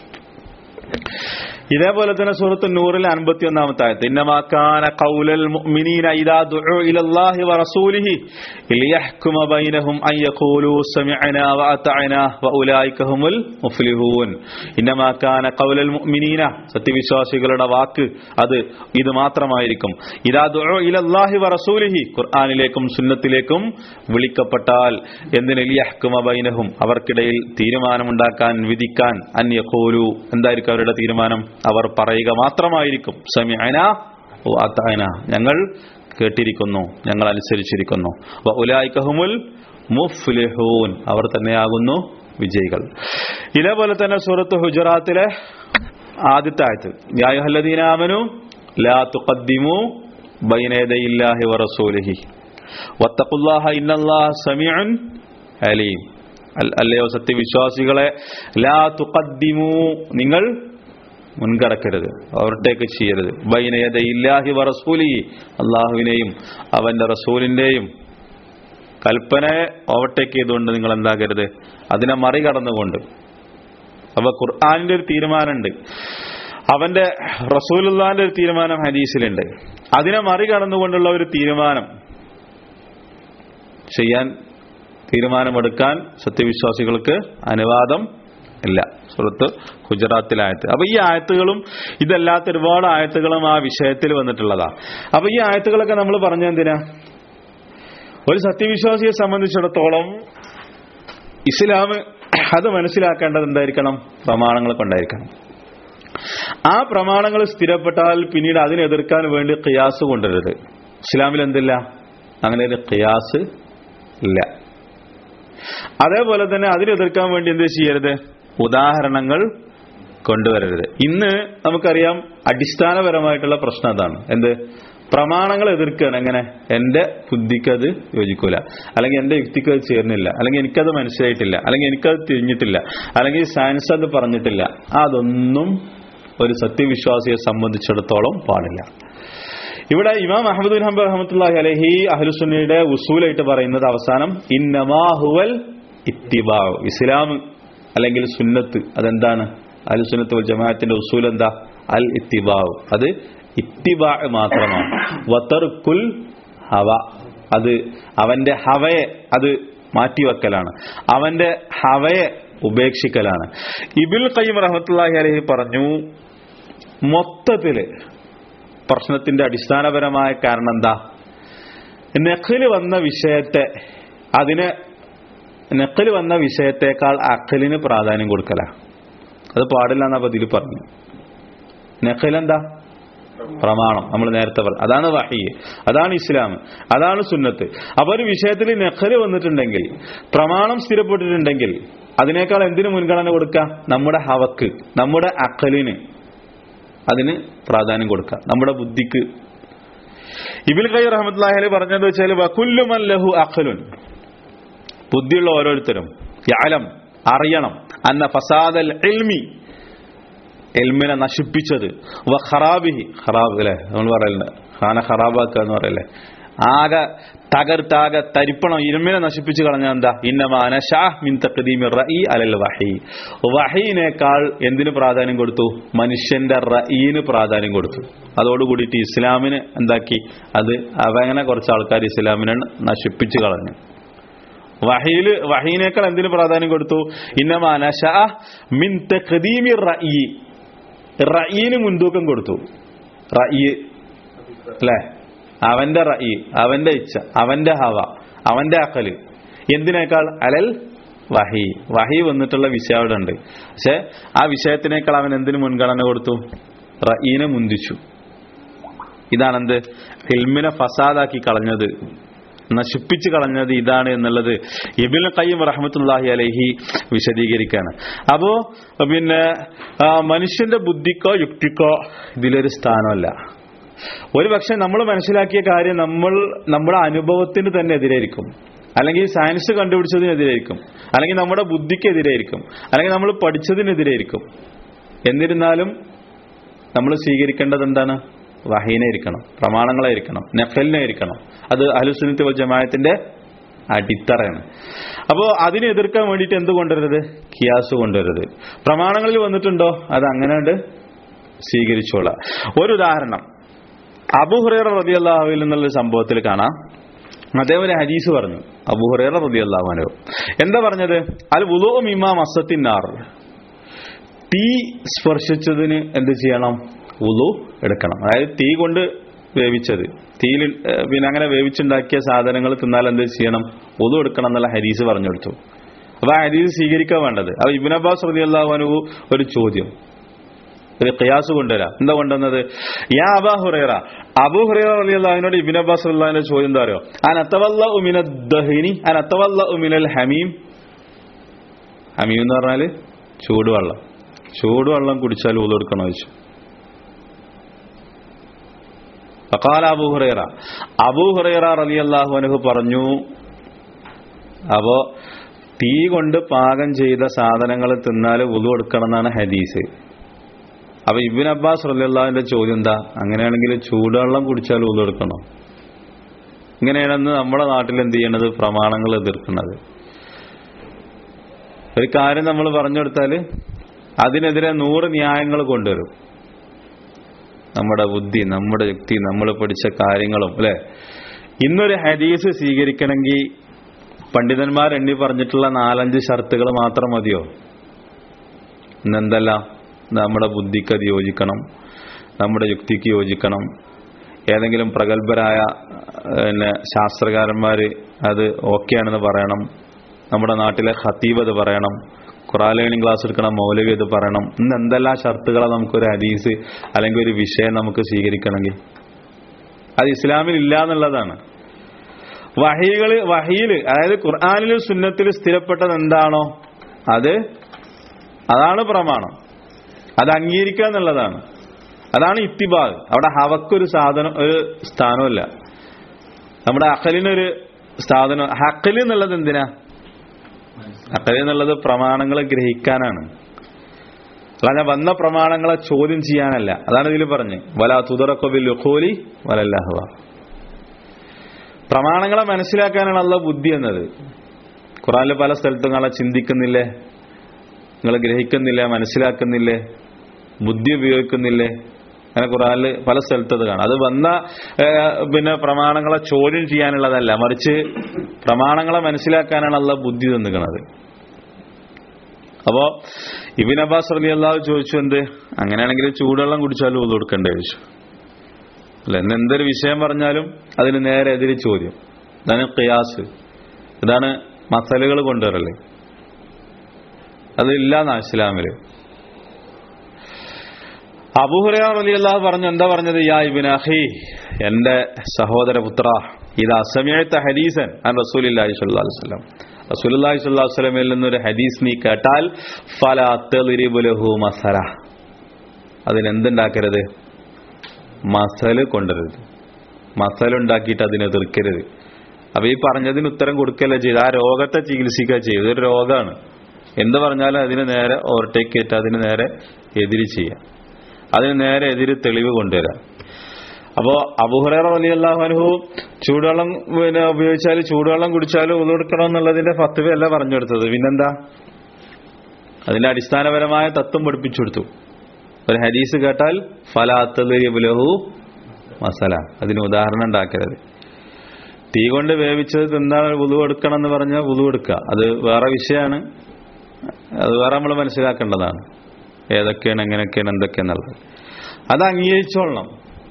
ഇതേപോലെ തന്നെ സൂറത്ത് നൂറിൽ അൻപത്തി ഒന്നാമത്തെ ആയത്ത് ഇന്നമാക്കാന ഖൗലൽ മുഅ്മിനീന ഇദാ ദുഉ ഇലല്ലാഹി വറസൂലിഹി ലിയഹ്കുമ ബൈനഹും അൻ യഖൂലു സമിഅനാ വഅതഅനാ വഉലൈക ഹുമുൽ മുഫ്ലിഹൂൻ ഇന്നമാക്കാന ഖൗലൽ മുഅ്മിനീന സത്യവിശ്വാസികളുടെ വാക്ക് അത് ഇത് മാത്രമായിരിക്കും ഇദാ ദുഉ ഇലല്ലാഹി വറസൂലിഹി ഖുർആനിലേക്കും സുന്നത്തിലേക്കും വിളിക്കപ്പെട്ടാൽ എന്തിന് ലിയഹ്കുമ ബൈനഹും അവർക്കിടയിൽ തീരുമാനമുണ്ടാക്കാൻ വിധിക്കാൻ അൻ യഖൂലു എന്തായിരിക്കും അവരുടെ തീരുമാനം അവർ പറയുക മാത്രമായിരിക്കും സമയന ഓ അത്തായന ഞങ്ങൾ കേട്ടിരിക്കുന്നു ഞങ്ങൾ അനുസരിച്ചിരിക്കുന്നു വ ഉലായിക്കഹുമുൽ മുഫ്ലിഹൂൻ അവർ തന്നെയാകുന്നു വിജയികൾ ഇതേപോലെ തന്നെ സൂറത്ത് ഹുജറാത്തിലെ ആദ്യത്തെ ആയത്ത് യായുഹല്ലദീനാമനു ലാ തുഖദ്ദിമു ബൈനയദയില്ലാഹി വറസൂലിഹി വത്തഖുല്ലാഹ ഇന്നല്ലാഹ സമീഉൻ അലീം അൽ- അല്ലയോ സത്യവിശ്വാസികളെ ലാ തുഖദ്ദിമു നിങ്ങൾ മുൻകടക്കരുത് ഓവർടേക്ക് ചെയ്യരുത് ബൈനയത ഇല്ലാഹി വറസൂലി അള്ളാഹുവിനെയും അവന്റെ റസൂലിന്റെയും കൽപ്പനയെ ഓവർടേക്ക് ചെയ്തുകൊണ്ട് നിങ്ങൾ എന്താകരുത് അതിനെ മറികടന്നുകൊണ്ട് അപ്പൊ ഖുർആാനിന്റെ ഒരു തീരുമാനമുണ്ട് അവന്റെ റസൂലുള്ളാന്റെ ഒരു തീരുമാനം ഹദീസിലുണ്ട് അതിനെ മറികടന്നുകൊണ്ടുള്ള ഒരു തീരുമാനം ചെയ്യാൻ തീരുമാനമെടുക്കാൻ സത്യവിശ്വാസികൾക്ക് അനുവാദം ഇല്ല സുഹൃത്ത് ഗുജറാത്തിലെ ആയത്ത് അപ്പൊ ഈ ആയത്തുകളും ഇതല്ലാത്ത ഒരുപാട് ആയത്തുകളും ആ വിഷയത്തിൽ വന്നിട്ടുള്ളതാ അപ്പൊ ഈ ആയത്തുകളൊക്കെ നമ്മൾ പറഞ്ഞ എന്തിനാ ഒരു സത്യവിശ്വാസിയെ സംബന്ധിച്ചിടത്തോളം ഇസ്ലാം അത് മനസ്സിലാക്കേണ്ടത് എന്തായിരിക്കണം പ്രമാണങ്ങൾ കൊണ്ടായിരിക്കണം ആ പ്രമാണങ്ങൾ സ്ഥിരപ്പെട്ടാൽ പിന്നീട് അതിനെ എതിർക്കാൻ വേണ്ടി ഖിയാസ് കൊണ്ടുവരരുത് ഇസ്ലാമിൽ എന്തില്ല അങ്ങനെ ഒരു ഖിയാസ് ഇല്ല അതേപോലെ തന്നെ അതിനെതിർക്കാൻ വേണ്ടി എന്ത് ചെയ്യരുത് ഉദാഹരണങ്ങൾ കൊണ്ടുവരരുത് ഇന്ന് നമുക്കറിയാം അടിസ്ഥാനപരമായിട്ടുള്ള പ്രശ്നം അതാണ് എന്ത് പ്രമാണങ്ങൾ എതിർക്കുകയാണ് എങ്ങനെ എന്റെ ബുദ്ധിക്ക് അത് യോജിക്കൂല അല്ലെങ്കിൽ എന്റെ യുക്തിക്ക് അത് ചേർന്നില്ല അല്ലെങ്കിൽ എനിക്കത് മനസ്സിലായിട്ടില്ല അല്ലെങ്കിൽ എനിക്കത് തിരിഞ്ഞിട്ടില്ല അല്ലെങ്കിൽ സയൻസ് അത് പറഞ്ഞിട്ടില്ല അതൊന്നും ഒരു സത്യവിശ്വാസിയെ സംബന്ധിച്ചിടത്തോളം പാടില്ല ഇവിടെ ഇമാം അഹമ്മദ് ബിൻ ഹംബർ റഹ്മത്തുള്ളാഹി അലഹി അഹ്ലുസുന്നയുടെ ഉസൂലായിട്ട് പറയുന്നത് അവസാനം ഇന്നമാഹുവൽ ഇത്തിബാവ് ഇസ്ലാം അല്ലെങ്കിൽ സുന്നത്ത് അതെന്താണ് അൽ സുന്നത്ത് വൽ ജമാഅത്തിന്റെ ഉസൂൽ എന്താ അൽ ഇത്തിബാവ് അത് ഇത്തിബാ മാത്രമാണ് വതർക്കുൽ ഹവ അത് അവന്റെ ഹവയെ അത് മാറ്റിവെക്കലാണ് അവന്റെ ഹവയെ ഉപേക്ഷിക്കലാണ് ഇബിൽ കയ്യം റഹമത്തുല്ലാഹി അലഹി പറഞ്ഞു മൊത്തത്തില് പ്രശ്നത്തിന്റെ അടിസ്ഥാനപരമായ കാരണം എന്താ നെഖില് വന്ന വിഷയത്തെ അതിന് നെഖില് വന്ന വിഷയത്തെക്കാൾ അഖലിന് പ്രാധാന്യം കൊടുക്കല അത് പാടില്ല എന്നാ ഇതിൽ പറഞ്ഞു നെഖിൽ എന്താ പ്രമാണം നമ്മൾ നേരത്തെ പറഞ്ഞു അതാണ് വഹി അതാണ് ഇസ്ലാം അതാണ് സുന്നത്ത് അപ്പൊ ഒരു വിഷയത്തിൽ നെഖല് വന്നിട്ടുണ്ടെങ്കിൽ പ്രമാണം സ്ഥിരപ്പെട്ടിട്ടുണ്ടെങ്കിൽ അതിനേക്കാൾ എന്തിനു മുൻഗണന കൊടുക്കുക നമ്മുടെ ഹവക്ക് നമ്മുടെ അഖലിന് അതിന് പ്രാധാന്യം കൊടുക്കുക നമ്മുടെ ബുദ്ധിക്ക് ഇബിൽ കൈ റഹമത്തുല്ലാഹി പറഞ്ഞത് വെച്ചാൽ വകുല്ലുമൻ ലഹു അഖലുൻ ബുദ്ധിയുള്ള ഓരോരുത്തരും യാലം അറിയണം അന്ന ഫസാദൽ ഇൽമി എൽമിനെ നശിപ്പിച്ചത് വ ഖറാബിഹി ഖറാബ് അല്ലേ നമ്മൾ പറയലുണ്ട് ഖാന ഖറാബാക്കുക എന്ന് പറയല്ലേ ആകെ തകർത്താകെ തരിപ്പണം ഇരുമിനെ നശിപ്പിച്ച് കളഞ്ഞ എന്താ ഇന്നമാന ഷാഹ് മിൻ തഖദീമി റഈ അലൽ വഹി വഹീനേക്കാൾ എന്തിന് പ്രാധാന്യം കൊടുത്തു മനുഷ്യന്റെ റഈന് പ്രാധാന്യം കൊടുത്തു അതോടുകൂടിയിട്ട് ഇസ്ലാമിന് എന്താക്കി അത് അവങ്ങനെ കുറച്ച് ആൾക്കാർ ഇസ്ലാമിനെ നശിപ്പിച്ച് കളഞ്ഞു വഹീല് വഹീനേക്കാൾ എന്തിന് പ്രാധാന്യം കൊടുത്തു ഇന്നമാന ഷാഹ് മിൻ തഖദീമി റഈ റഈന് മുൻതൂക്കം കൊടുത്തു റഈ അല്ലേ അവന്റെ റഈ അവന്റെ ഇച്ഛ അവന്റെ ഹവ അവന്റെ അക്കല് എന്തിനേക്കാൾ അലൽ വഹി വഹി വന്നിട്ടുള്ള വിഷയം അവിടെ ഉണ്ട് പക്ഷെ ആ വിഷയത്തിനേക്കാൾ അവൻ എന്തിനു മുൻഗണന കൊടുത്തു റഈനെ മുന്തിച്ചു ഇതാണെന്ത് ഫിൽമിനെ ഫസാദാക്കി കളഞ്ഞത് നശിപ്പിച്ചു കളഞ്ഞത് ഇതാണ് എന്നുള്ളത് ഇബിൻ കയ്യം റഹമത്തുല്ലാഹി അലഹി വിശദീകരിക്കാണ് അപ്പോ പിന്നെ ആ, മനുഷ്യന്റെ ബുദ്ധിക്കോ യുക്തിക്കോ ഇതിലൊരു സ്ഥാനമല്ല ഒരു പക്ഷെ നമ്മൾ മനസ്സിലാക്കിയ കാര്യം നമ്മൾ നമ്മുടെ അനുഭവത്തിന് തന്നെ എതിരായിരിക്കും അല്ലെങ്കിൽ സയൻസ് കണ്ടുപിടിച്ചതിനെതിരായിരിക്കും അല്ലെങ്കിൽ നമ്മുടെ ബുദ്ധിക്കെതിരായിരിക്കും അല്ലെങ്കിൽ നമ്മൾ പഠിച്ചതിനെതിരായിരിക്കും എന്നിരുന്നാലും നമ്മൾ സ്വീകരിക്കേണ്ടത് എന്താണ് വഹീനായിരിക്കണം പ്രമാണങ്ങളായിരിക്കണം നഫലിനായിരിക്കണം അത് അഹലുസുന്നത്ത് വൽ ജമാഅത്തിന്റെ അടിത്തറയാണ് അപ്പോൾ അതിനെ എതിർക്കാൻ വേണ്ടിയിട്ട് എന്ത് കൊണ്ടുവരരുത് കിയാസ് കൊണ്ടുവരരുത് പ്രമാണങ്ങളിൽ വന്നിട്ടുണ്ടോ അത് അങ്ങനെ ഉണ്ട് സ്വീകരിച്ചോളാം ഒരു ഉദാഹരണം അബുഹുറേറ റതി അള്ളാഹുവിൽ നിന്നുള്ള സംഭവത്തിൽ കാണാം അദ്ദേഹം ഒരു ഹദീസ് പറഞ്ഞു അബുഹുറേറ റതി അള്ളാഹുനു എന്താ പറഞ്ഞത് അൽ വുലു മിമാ മസത്തിന്നാർ തീ സ്പർശിച്ചതിന് എന്ത് ചെയ്യണം ഉളു എടുക്കണം അതായത് തീ കൊണ്ട് വേവിച്ചത് തീയിൽ ഏഹ്, പിന്നെ അങ്ങനെ വേവിച്ചുണ്ടാക്കിയ സാധനങ്ങൾ തിന്നാൽ എന്ത് ചെയ്യണം ഉളു എടുക്കണം എന്നുള്ള ഹരീസ് പറഞ്ഞു കൊടുത്തു അപ്പൊ ആ ഹരീസ് സ്വീകരിക്കാൻ വേണ്ടത് അപ്പൊ ഇബിൻ അബ്ബാസ് റതി അള്ളാഹുനു ഒരു ചോദ്യം ഒരു ഖിയാസ് കൊണ്ടുവരാം എന്താ കൊണ്ടുവന്നത് യാ അബാ ഹുറൈറ അബു ഹുറൈറ റളി അള്ളാഹിനോട് ഇബിൻ അബ്ബാസ് അള്ളാഹിന്റെ ചോദ്യം എന്താ അറിയോ അനത്തവല്ല ഉമിന ദഹിനി അനത്തവല്ല ഉമിനൽ ഹമീം ഹമീം എന്ന് പറഞ്ഞാല് ചൂടുവെള്ളം ചൂടുവെള്ളം കുടിച്ചാൽ ഊതെടുക്കണോ ചോദിച്ചു ഫഖാല അബൂ ഹുറൈറ അബൂ ഹുറൈറ റളിയല്ലാഹു അൻഹു പറഞ്ഞു അപ്പോ തീ കൊണ്ട് പാകം ചെയ്ത സാധനങ്ങൾ തിന്നാൽ വുളു എടുക്കണം എന്നാണ് ഹദീസ് അപ്പൊ ഇബിൻ അബ്ബാസ് റളിയല്ലാഹുവിന്റെ ചോദ്യം എന്താ അങ്ങനെയാണെങ്കിൽ ചൂടുവെള്ളം കുടിച്ചാൽ വുളു എടുക്കണോ ഇങ്ങനെയാണെന്ന് നമ്മുടെ നാട്ടിൽ എന്ത് ചെയ്യണത് പ്രമാണങ്ങൾ എതിർക്കുന്നത് ഒരു കാര്യം നമ്മൾ പറഞ്ഞു കൊടുത്താൽ അതിനെതിരെ നൂറ് ന്യായങ്ങൾ കൊണ്ടുവരും നമ്മുടെ ബുദ്ധി നമ്മുടെ യുക്തി നമ്മൾ പഠിച്ച കാര്യങ്ങളും അല്ലെ ഇന്നൊരു ഹദീസ് സ്വീകരിക്കണമെങ്കിൽ പണ്ഡിതന്മാർ എണ്ണി പറഞ്ഞിട്ടുള്ള നാലഞ്ച് ഷർത്തുകൾ മാത്രം മതിയോ ഇന്നെന്തല്ല നമ്മുടെ ബുദ്ധിക്ക് അത് യോജിക്കണം നമ്മുടെ യുക്തിക്ക് യോജിക്കണം ഏതെങ്കിലും പ്രഗത്ഭരായ പിന്നെ ശാസ്ത്രകാരന്മാർ അത് ഓക്കെ ആണെന്ന് പറയണം നമ്മുടെ നാട്ടിലെ ഖത്തീബ് അത് പറയണം ഖുറാൻ ലേണിംഗ് ക്ലാസ് എടുക്കണ മൗലവി അത് പറയണം ഇന്ന് എന്തെല്ലാം ഷർത്തുകളാണ് നമുക്കൊരു ഹദീസ് അല്ലെങ്കിൽ ഒരു വിഷയം നമുക്ക് സ്വീകരിക്കണമെങ്കിൽ അത് ഇസ്ലാമിൽ ഇല്ല എന്നുള്ളതാണ് വഹികള് വഹിയില് അതായത് ഖുർആാനിലും സുന്നത്തിലും സ്ഥിരപ്പെട്ടത് എന്താണോ അത് അതാണ് പ്രമാണം അത് അംഗീകരിക്കുക എന്നുള്ളതാണ് അതാണ് ഇത്തിബാഗ് അവിടെ ഹവക്കൊരു സാധനം ഒരു സ്ഥാനമല്ല നമ്മുടെ അഖലിനൊരു സാധനം ഹക്കല് എന്നുള്ളത് എന്തിനാ അക്കല് എന്നുള്ളത് പ്രമാണങ്ങളെ ഗ്രഹിക്കാനാണ് അല്ലാതെ വന്ന പ്രമാണങ്ങളെ ചോദ്യം ചെയ്യാനല്ല അതാണ് ഇതിൽ പറഞ്ഞ് വല തുതറക്കൊബിൽ ലുഖോലി വലല്ലാഹുവ പ്രമാണങ്ങളെ മനസ്സിലാക്കാനാണ് അല്ല ബുദ്ധി എന്നത് ഖുറാനിൽ പല സ്ഥലത്തും നിങ്ങളെ ചിന്തിക്കുന്നില്ലേ നിങ്ങൾ ഗ്രഹിക്കുന്നില്ലേ മനസ്സിലാക്കുന്നില്ലേ ബുദ്ധി ഉപയോഗിക്കുന്നില്ലേ അങ്ങനെ ഖുറാനിൽ പല സ്ഥലത്ത് അത് കാണാം അത് വന്ന ഏഹ്, പിന്നെ പ്രമാണങ്ങളെ ചോദ്യം ചെയ്യാനുള്ളതല്ല മറിച്ച് പ്രമാണങ്ങളെ മനസ്സിലാക്കാനാണ് അള്ള ബുദ്ധി തന്നിക്കണത് അപ്പോ ഇബിൻ അബ്ബാസ് റലി അള്ളാഹു ചോദിച്ചു എന്ത് അങ്ങനെയാണെങ്കിൽ ചൂടുവെള്ളം കുടിച്ചാലും ഉള്ളു കൊടുക്കണ്ടേ ചോദിച്ചു അല്ല എന്ന് എന്തൊരു വിഷയം പറഞ്ഞാലും അതിന് നേരെ എതിര് ചോദ്യം ഇതാണ് ഖിയാസ് ഇതാണ് മസലുകൾ കൊണ്ടുവരല് അതില്ലാന്നാ ഇസ്ലാമില് അബൂഹുറ അലി അള്ളാഹു പറഞ്ഞു എന്താ പറഞ്ഞത് യാ ഇബിൻ അഹി എന്റെ സഹോദരപുത്ര ഇത് അസമയത്തെ ഹദീസൻ അൻ റസൂലില്ലാഹി സ്വല്ലല്ലാഹു അലൈഹി വസല്ലം റസൂലുള്ളാഹി സ്വല്ലല്ലാഹു അലൈഹി വസല്ലമയിൽ നിന്നൊരു ഹദീസ് നീ കേട്ടാൽ ഫലാ തളിരിബു ലഹു മസല അതിനെന്തുണ്ടാക്കരുത് മസല് കൊണ്ടുവരരുത് മസൽ ഉണ്ടാക്കിയിട്ട് അതിനെ എതിർക്കരുത് അപ്പൊ ഈ പറഞ്ഞതിന് ഉത്തരം കൊടുക്കല്ല ചെയ്ത് ആ രോഗത്തെ ചികിത്സിക്കുക ചെയ്ത് ഇതൊരു രോഗമാണ് എന്ത് പറഞ്ഞാലും അതിന് നേരെ ഓവർടേക്ക് ചെയ്തിട്ട് അതിന് നേരെ എതിര് ചെയ്യാം അതിന് നേരെ എതിര് തെളിവ് കൊണ്ടുവരാം അപ്പോ അബുഹുറ അലി അള്ളാഹുനഹു ചൂടുവെള്ളം പിന്നെ ഉപയോഗിച്ചാൽ ചൂടുവെള്ളം കുടിച്ചാലും ഉതെടുക്കണം എന്നുള്ളതിന്റെ ഫത്വയല്ല പറഞ്ഞു കൊടുത്തത് പിന്നെന്താ അതിന്റെ അടിസ്ഥാനപരമായ തത്വം പഠിപ്പിച്ചു കൊടുത്തു ഒരു ഹദീസ് കേട്ടാൽ ഫലാത്തലഹു മസല അതിന് ഉദാഹരണം ഉണ്ടാക്കരുത് തീ കൊണ്ട് വേവിച്ചത് തിന്നാൽ ഉതു എടുക്കണം എന്ന് പറഞ്ഞാൽ ഉതു എടുക്കുക അത് വേറെ വിഷയമാണ് അത് വേറെ നമ്മൾ മനസ്സിലാക്കേണ്ടതാണ് ഏതൊക്കെയാണ് എങ്ങനെയൊക്കെയാണ് എന്തൊക്കെയാന്നുള്ളത് അത് അംഗീകരിച്ചോളണം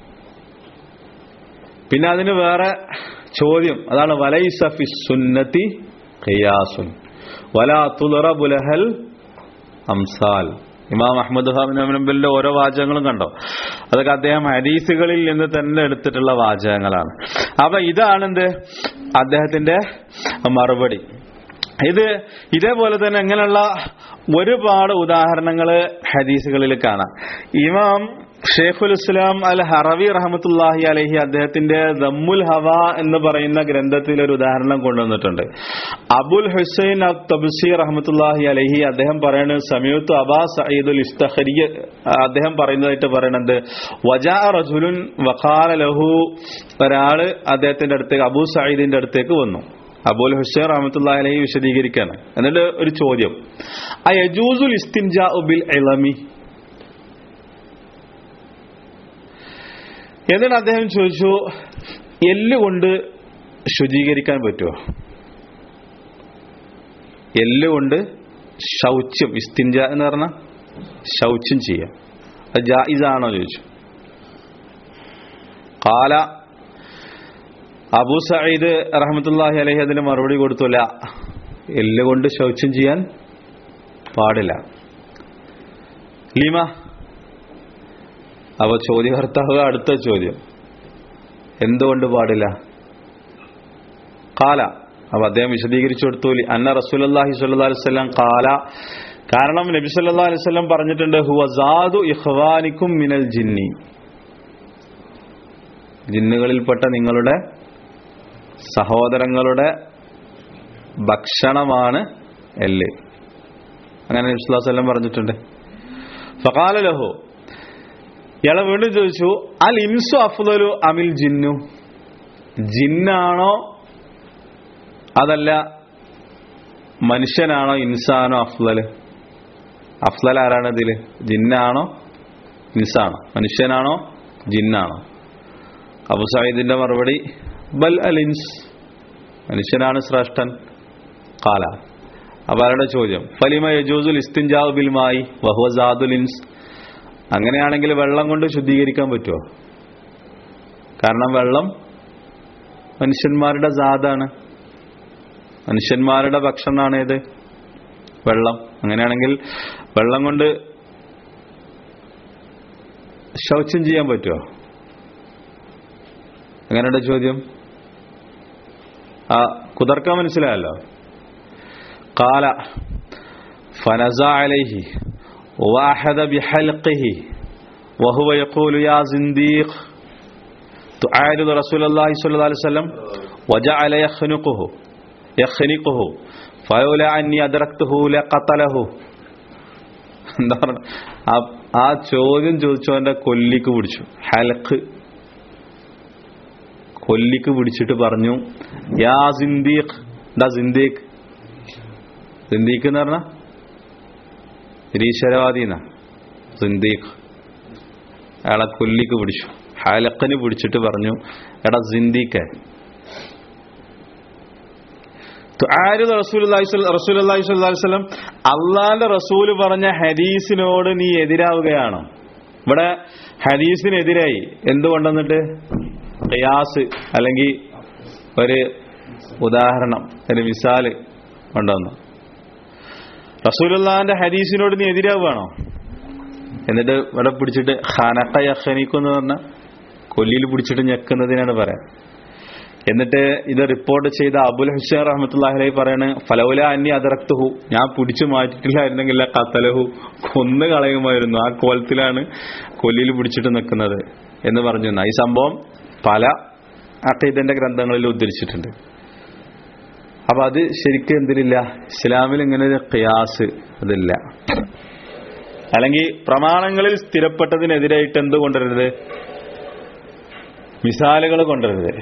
പിന്നെ അതിന് വേറെ ചോദ്യം അതാണ് വലൈസഫി സുന്നത്തി ഖിയാസുൻ വലാ തുലറബുലഹൽ അംസാൽ ഇമാം അഹമ്മദ് ഹാബിന്റെ ഓരോ വാചകങ്ങളും കണ്ടോ അതൊക്കെ അദ്ദേഹം ഹദീസുകളിൽ നിന്ന് തന്നെ എടുത്തിട്ടുള്ള വാചകങ്ങളാണ് അപ്പൊ ഇതാണെന്ത് അദ്ദേഹത്തിന്റെ മറുപടി ഇത് ഇതേപോലെ തന്നെ ഇങ്ങനെയുള്ള ഒരുപാട് ഉദാഹരണങ്ങൾ ഹദീസുകളിൽ കാണാം ഇമാം ഷെയ്ഖുൽ ഇസ്ലാം അൽ ഹറവി റഹമത്തുല്ലാഹി അലഹി അദ്ദേഹത്തിന്റെ ദമ്മുൽ ഹവ എന്ന് പറയുന്ന ഗ്രന്ഥത്തിൽ ഒരു ഉദാഹരണം കൊണ്ടുവന്നിട്ടുണ്ട് അബുൽ ഹുസൈൻ അബ് തബ്സി റഹമത്തുല്ലാഹി അലഹി അദ്ദേഹം പറയുന്നത് സമയത്ത് അബാ സയ്യിദുൽ ഇസ്തഖരി അദ്ദേഹം പറയുന്നതായിട്ട് പറയുന്നത് വജാ റജുലുൻ വഖാല ലഹു ഒരാള് അദ്ദേഹത്തിന്റെ അടുത്തേക്ക് അബൂ സയ്യിദിന്റെ അടുത്തേക്ക് വന്നു അബുൽ ഹുസൈൻ റഹമത്തുല്ലാഹി അലഹി വിശദീകരിക്കാണ് എന്നിട്ട് ഒരു ചോദ്യം ആ യജൂസുൽ ഇസ്തിൻജാ ബിൽ ഇളമി എന്നിട്ട് അദ്ദേഹം ചോദിച്ചു എല്ലുകൊണ്ട് ശുചീകരിക്കാൻ പറ്റുമോ എല്ലുകൊണ്ട് ശൗച്യം ഇസ്തിൻജ എന്ന് പറഞ്ഞ ശൗച്യം ചെയ്യാം അത് ജായിസാണോ ചോദിച്ചു കാല അബൂ സയ്യിദ് റഹമത്തുല്ലാഹി അലഹി അതിന് മറുപടി കൊടുത്തില്ല എല്ലുകൊണ്ട് ശൗച്യം ചെയ്യാൻ പാടില്ല ലീമ അപ്പൊ ചോദ്യകർത്താവ് അടുത്ത ചോദ്യം എന്തുകൊണ്ട് പാടില്ല കാല അപ്പൊ അദ്ദേഹം വിശദീകരിച്ചു കൊടുത്തു അന്ന റസൂലി സ്വല്ലാ അലിസ്ലാം കാല കാരണം നബി സല്ലാ അലിസ്ലാം പറഞ്ഞിട്ടുണ്ട് ഹുവസാദു ഇഹ്വാനിക്കും മിനൽ ജിന്നി ജിന്നുകളിൽപ്പെട്ട നിങ്ങളുടെ സഹോദരങ്ങളുടെ ഭക്ഷണമാണ് എല്ല് അങ്ങനെ നബി സ്വല്ലാ വല്ലം പറഞ്ഞിട്ടുണ്ട് ഫകാല ലഹു ഇയാളെ വീണ്ടും ചോദിച്ചു അൽ ഇൻസു അഫ്ലലു അമിൽ ജിന്നു ജിന്നാണോ അതല്ല മനുഷ്യനാണോ ഇൻസാനോ അഫ്ലല് അഫ്ലൽ ആരാണ് ഇതില് ജിന്നാണോ ഇൻസാണോ മനുഷ്യനാണോ ജിന്നാണോ അബു സായിദിന്റെ മറുപടി ബൽ അൽ ഇൻസ് മനുഷ്യനാണ് ശ്രേഷ്ഠൻ കാല അപ്പൊ ആരുടെ ചോദ്യം ഫലിമ യജൂസുൽ ഇസ്തിൻജാവ് ബിൽമായി വഹുവസാദുൽ ഇൻസ് അങ്ങനെയാണെങ്കിൽ വെള്ളം കൊണ്ട് ശുദ്ധീകരിക്കാൻ പറ്റുമോ കാരണം വെള്ളം മനുഷ്യന്മാരുടെ ജാതാണ് മനുഷ്യന്മാരുടെ ഭക്ഷണമാണ് ഏത് വെള്ളം അങ്ങനെയാണെങ്കിൽ വെള്ളം കൊണ്ട് ശൗച്യം ചെയ്യാൻ പറ്റുമോ എങ്ങനെയുണ്ട് ചോദ്യം ആ കുതർക്കാൻ മനസ്സിലായല്ലോ കാല ഫനസ അലൈഹി واحد بحلقه وهو يقول يا زنديق تعارض رسول الله صلى الله عليه وسلم وجعل يخنقه يخنقه فلولا أني أدركته لقتله എന്താ പറഞ്ഞ ആ ചോദ്യം ചോദിച്ചവന്റെ കൊല്ലിക്ക് പിടിച്ചു ഹലക്ക് കൊല്ലിക്ക് പിടിച്ചിട്ട് പറഞ്ഞു യാ സിന്ദീഖ് എന്താ സിന്ദീഖ് സിന്ദീഖ് എന്ന് പറഞ്ഞ നിരീശ്വരവാദീന സിന്ദീഖ് അയാളെ കൊല്ലിക്ക് പിടിച്ചു ഹാലക്കന് പിടിച്ചിട്ട് പറഞ്ഞു എടാ സിന്ദിക്ക് റസൂലം അള്ളാന്റെ റസൂല് പറഞ്ഞ ഹദീസിനോട് നീ എതിരാവുകയാണോ ഇവിടെ ഹദീസിനെതിരായി എന്തുകൊണ്ടെന്നിട്ട് ഖിയാസ് അല്ലെങ്കിൽ ഒരു ഉദാഹരണം ഒരു മിസാല് കൊണ്ടുവന്നു റസൂലുള്ളാന്റെ ഹദീസിനോട് നീ എതിരാവുകയാണോ എന്നിട്ട് ഇവിടെ പിടിച്ചിട്ട് ഹനക്ക യഹനിക്കും എന്ന് പറഞ്ഞ കൊല്ലിയിൽ പിടിച്ചിട്ട് ഞെക്കുന്നതിനാണ് പറയാം എന്നിട്ട് ഇത് റിപ്പോർട്ട് ചെയ്ത അബുൽ ഹുസൈൻ റഹ്മത്തുല്ലാഹി പറയണ് ഫലൗല അന്നി അതിറക്തുഹു ഞാൻ പിടിച്ചു മാറ്റിട്ടില്ലായിരുന്നെങ്കിൽ കത്തലഹു കൊന്നു കളയുമായിരുന്നു ആ കോലത്തിലാണ് കൊല്ലിയിൽ പിടിച്ചിട്ട് നിൽക്കുന്നത് എന്ന് പറഞ്ഞു ഈ സംഭവം പല അഖീദന്റെ ഗ്രന്ഥങ്ങളിൽ ഉദ്ധരിച്ചിട്ടുണ്ട് അപ്പൊ അത് ശരിക്കും എന്തിനില്ല ഇസ്ലാമിൽ ഇങ്ങനെ ഒരു ഖിയാസ് അതില്ല അല്ലെങ്കിൽ പ്രമാണങ്ങളിൽ സ്ഥിരപ്പെട്ടതിനെതിരായിട്ട് എന്ത് കൊണ്ടുവരരുത് മിസാലുകൾ കൊണ്ടുവരരുത്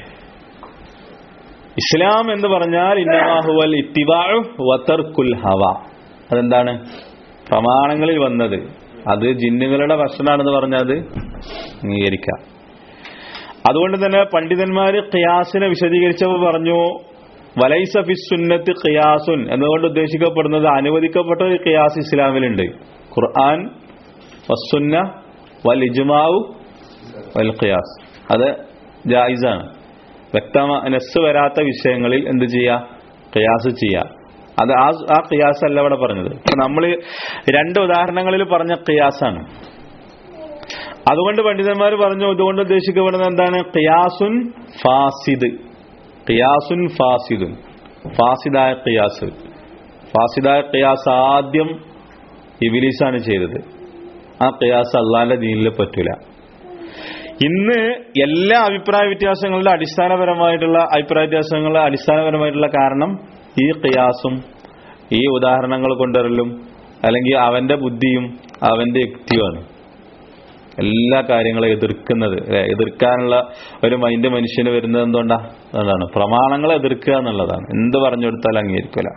ഇസ്ലാം എന്ന് പറഞ്ഞാൽ ഇന്നമാഹുവൽ ഇത്തിബാഴു വത്തർക്കുൽ ഹവ അതെന്താണ് പ്രമാണങ്ങളിൽ വന്നത് അത് ജിന്നുകളുടെ ഭക്ഷണമാണെന്ന് പറഞ്ഞാൽ അത് അംഗീകരിക്കാം അതുകൊണ്ട് തന്നെ പണ്ഡിതന്മാര് ഖിയാസിനെ വിശദീകരിച്ചപ്പോൾ പറഞ്ഞു വലൈസ ഫി സുന്നത്ത് ഖിയാസുൻ എന്നതുകൊണ്ട് ഉദ്ദേശിക്കപ്പെടുന്നത് അനുവദിക്കപ്പെട്ട ഒരു ഖിയാസ് ഇസ്ലാമിലുണ്ട് ഖുർആൻ വസ്സുന്ന വൽ ഇജ്മാവു വൽ ഖിയാസ് അത് ജായിസാണ് വ്യക്തമ നെസ് വരാത്ത വിഷയങ്ങളിൽ എന്ത് ചെയ്യാ ഖിയാസ് ചെയ്യാ അത് ആ ആ ഖിയാസ് അല്ല ഇവിടെ പറഞ്ഞത് ഇപ്പൊ നമ്മൾ രണ്ട് ഉദാഹരണങ്ങളിൽ പറഞ്ഞ ഖിയാസാണ് അതുകൊണ്ട് പണ്ഡിതന്മാർ പറഞ്ഞു ഇതുകൊണ്ട് ഉദ്ദേശിക്കപ്പെടുന്നത് എന്താണ് ഖിയാസുൻ ഫാസിദ് ഖിയാസുൻ ഫാസിദുൻ ഫാസിദായ ഖിയാസ് ഫാസിദായ ഖിയാസ് ആദ്യം ഇബിലീസാണ് ചെയ്തത് ആ ഖിയാസ് അള്ളാന്റെ ദീനിൽ പറ്റൂല ഇന്ന് എല്ലാ അഭിപ്രായ വ്യത്യാസങ്ങളുടെ അടിസ്ഥാനപരമായിട്ടുള്ള അഭിപ്രായ വ്യത്യാസങ്ങളുടെ അടിസ്ഥാനപരമായിട്ടുള്ള കാരണം ഈ ഖിയാസും ഈ ഉദാഹരണങ്ങൾ കൊണ്ടുവരലും അല്ലെങ്കിൽ അവന്റെ ബുദ്ധിയും അവന്റെ യുക്തിയുമാണ് എല്ലാ കാര്യങ്ങളും എതിർക്കുന്നത് അല്ലെ എതിർക്കാനുള്ള ഒരു മൈൻഡ് മനുഷ്യന് വരുന്നത് എന്തുകൊണ്ടാ അതുകൊണ്ടാണ് പ്രമാണങ്ങളെ എതിർക്കുക എന്നുള്ളതാണ് എന്ത് പറഞ്ഞു കൊടുത്താലും അംഗീകരിക്കില്ല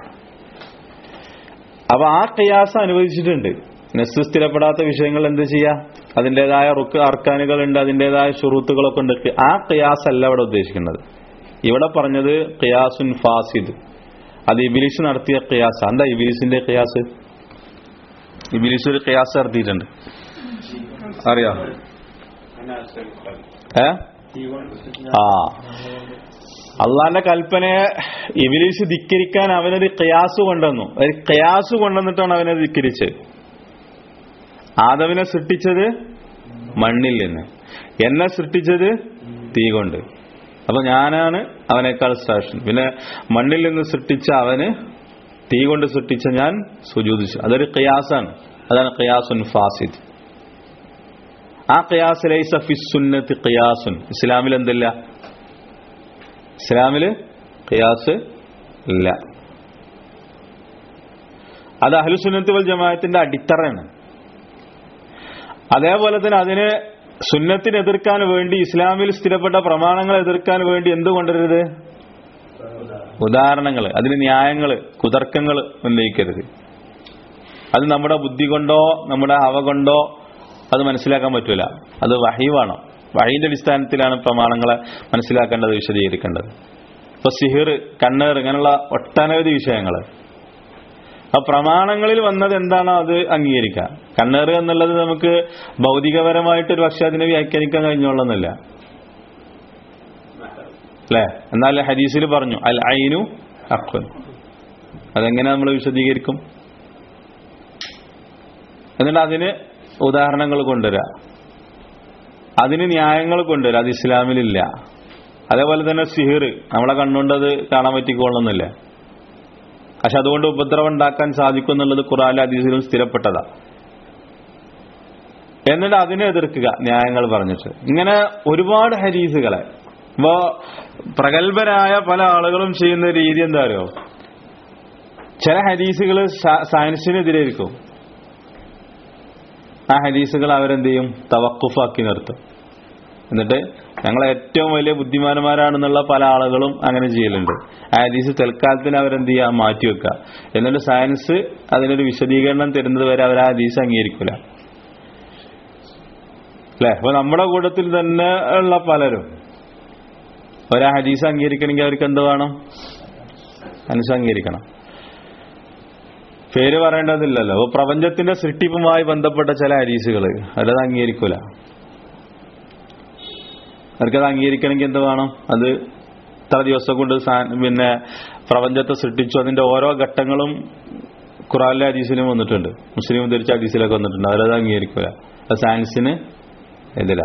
അപ്പൊ ആ കയാസം അനുവദിച്ചിട്ടുണ്ട് നെസ് സ്ഥിരപ്പെടാത്ത വിഷയങ്ങൾ എന്ത് ചെയ്യാ അതിൻ്റെതായ റുക്ക് അർക്കാനുകളുണ്ട് അതിൻ്റെതായ ഷുറൂത്തുകളൊക്കെ ഉണ്ട് ആ കയാസ് അല്ല ഇവിടെ ഉദ്ദേശിക്കുന്നത് ഇവിടെ പറഞ്ഞത് ഖിയാസുൻ ഫാസിദ് അത് ഇബിലിസ് നടത്തിയ ഖിയാസ് എന്താ ഇബിലിസിന്റെ ഖിയാസ് ഇബിലിസ് ഒരു ഖിയാസ് നടത്തിയിട്ടുണ്ട് അറിയാം ഏ ആ അള്ളാന്റെ കൽപ്പനയെ ഇബിലിസ് ധിക്കരിക്കാൻ അവനൊരു കയാസ് കൊണ്ടുവന്നു ഒരു കയാസ് കൊണ്ടുവന്നിട്ടാണ് അവനെ ധിക്കരിച്ചത് ആദവിനെ സൃഷ്ടിച്ചത് മണ്ണിൽ നിന്ന് എന്നെ സൃഷ്ടിച്ചത് തീ കൊണ്ട് അപ്പൊ ഞാനാണ് അവനേക്കാൾ ശ്രേഷ്ഠൻ പിന്നെ മണ്ണിൽ നിന്ന് സൃഷ്ടിച്ച അവന് തീ കൊണ്ട് സൃഷ്ടിച്ച ഞാൻ സുജൂതിച്ചു അതൊരു കയാസാണ് അതാണ് കയാസുൻ ഫാസിദ് ആ ഖിയാസ് ലൈസ ഫി സുന്നത്ത് ഖിയാസുൻ ഇസ്ലാമിൽ എന്തില്ല ഇസ്ലാമിൽ ഖിയാസ് ഇല്ല അത് അഹ്ലുസുന്നത്ത് വൽ ജമാഅത്തിന്റെ അടിത്തറയാണ് അതേപോലെ തന്നെ അതിന് സുന്നത്തിന് എതിർക്കാൻ വേണ്ടി ഇസ്ലാമിൽ സ്ഥിരപ്പെട്ട പ്രമാണങ്ങൾ എതിർക്കാൻ വേണ്ടി എന്ത് കൊണ്ടുവരരുത് ഉദാഹരണങ്ങൾ അതിന് ന്യായങ്ങൾ കുതർക്കങ്ങൾ ഉന്നയിക്കരുത് അത് നമ്മുടെ ബുദ്ധി കൊണ്ടോ നമ്മുടെ ഹവ കൊണ്ടോ അത് മനസ്സിലാക്കാൻ പറ്റൂല അത് വഹീവാണ് വഹീന്റെ അടിസ്ഥാനത്തിലാണ് പ്രമാണങ്ങളെ മനസ്സിലാക്കേണ്ടത് വിശദീകരിക്കേണ്ടത് ഇപ്പൊ സിഹിർ കണ്ണേർ ഇങ്ങനെയുള്ള ഒട്ടനവധി വിഷയങ്ങൾ ആ പ്രമാണങ്ങളിൽ വന്നത് എന്താണോ അത് അംഗീകരിക്കാം കണ്ണേർ എന്നുള്ളത് നമുക്ക് ഭൗതികപരമായിട്ട് ഒരു പക്ഷെ അതിനെ വ്യാഖ്യാനിക്കാൻ കഴിഞ്ഞോളന്നില്ല അല്ലേ എന്നാൽ ഹദീസിൽ പറഞ്ഞു അൽ ഐനു അഖ്വൻ അതെങ്ങനെ നമ്മൾ വിശദീകരിക്കും എന്നിട്ട് അതിന് ഉദാഹരണങ്ങൾ കൊണ്ടുവരിക അതിന് ന്യായങ്ങൾ കൊണ്ടുവരിക അത് ഇസ്ലാമിലില്ല അതേപോലെ തന്നെ സിഹിർ നമ്മളെ കണ്ണുകൊണ്ട് അത് കാണാൻ പറ്റിക്കൊള്ളുന്നില്ല പക്ഷെ അതുകൊണ്ട് ഉപദ്രവം ഉണ്ടാക്കാൻ സാധിക്കും എന്നുള്ളത് ഖുറാൻ അതീസിലും സ്ഥിരപ്പെട്ടതാ എന്നിട്ട് അതിനെ എതിർക്കുക ന്യായങ്ങൾ പറഞ്ഞിട്ട് ഇങ്ങനെ ഒരുപാട് ഹരീസുകളെ ഇപ്പോ പ്രഗത്ഭരായ പല ആളുകളും ചെയ്യുന്ന രീതി എന്താ അറിയോ ചില ഹരീസുകൾ സയൻസിനെതിരായിരിക്കും ആ ഹദീസുകൾ അവരെന്ത് ചെയ്യും തവക്കുഫാക്കി നിർത്തും എന്നിട്ട് ഞങ്ങൾ ഏറ്റവും വലിയ ബുദ്ധിമാന്മാരാണെന്നുള്ള പല ആളുകളും അങ്ങനെ ചെയ്യലുണ്ട് ആ ഹദീസ് തൽക്കാലത്തിന് അവരെന്ത് ചെയ്യുക മാറ്റിവെക്കുക എന്നിട്ട് സയൻസ് അതിനൊരു വിശദീകരണം തരുന്നത് വരെ അവർ ആ ഹദീസ് അംഗീകരിക്കില്ല അല്ലെ അപ്പൊ നമ്മുടെ കൂട്ടത്തിൽ തന്നെ ഉള്ള പലരും ഒരാ ഹദീസ് അംഗീകരിക്കണമെങ്കിൽ അവർക്ക് എന്ത് വേണം ഹദീസ് അംഗീകരിക്കണം പേര് പറയേണ്ടതില്ലല്ലോ അപ്പൊ പ്രപഞ്ചത്തിന്റെ സൃഷ്ടിപ്പുമായി ബന്ധപ്പെട്ട ചില ഹരീസുകൾ അവരത് അംഗീകരിക്കൂല അവർക്കത് അംഗീകരിക്കണമെങ്കിൽ എന്ത് വേണം അത് ഇത്ര ദിവസം കൊണ്ട് സാ- പിന്നെ പ്രപഞ്ചത്തെ സൃഷ്ടിച്ചു അതിന്റെ ഓരോ ഘട്ടങ്ങളും ഖുറാനിലെ ഹദീസിലും വന്നിട്ടുണ്ട് മുസ്ലിം ധരിച്ച ഹദീസിലൊക്കെ വന്നിട്ടുണ്ട് അവരത് അംഗീകരിക്കൂല അത് സയൻസിന് എതിരാ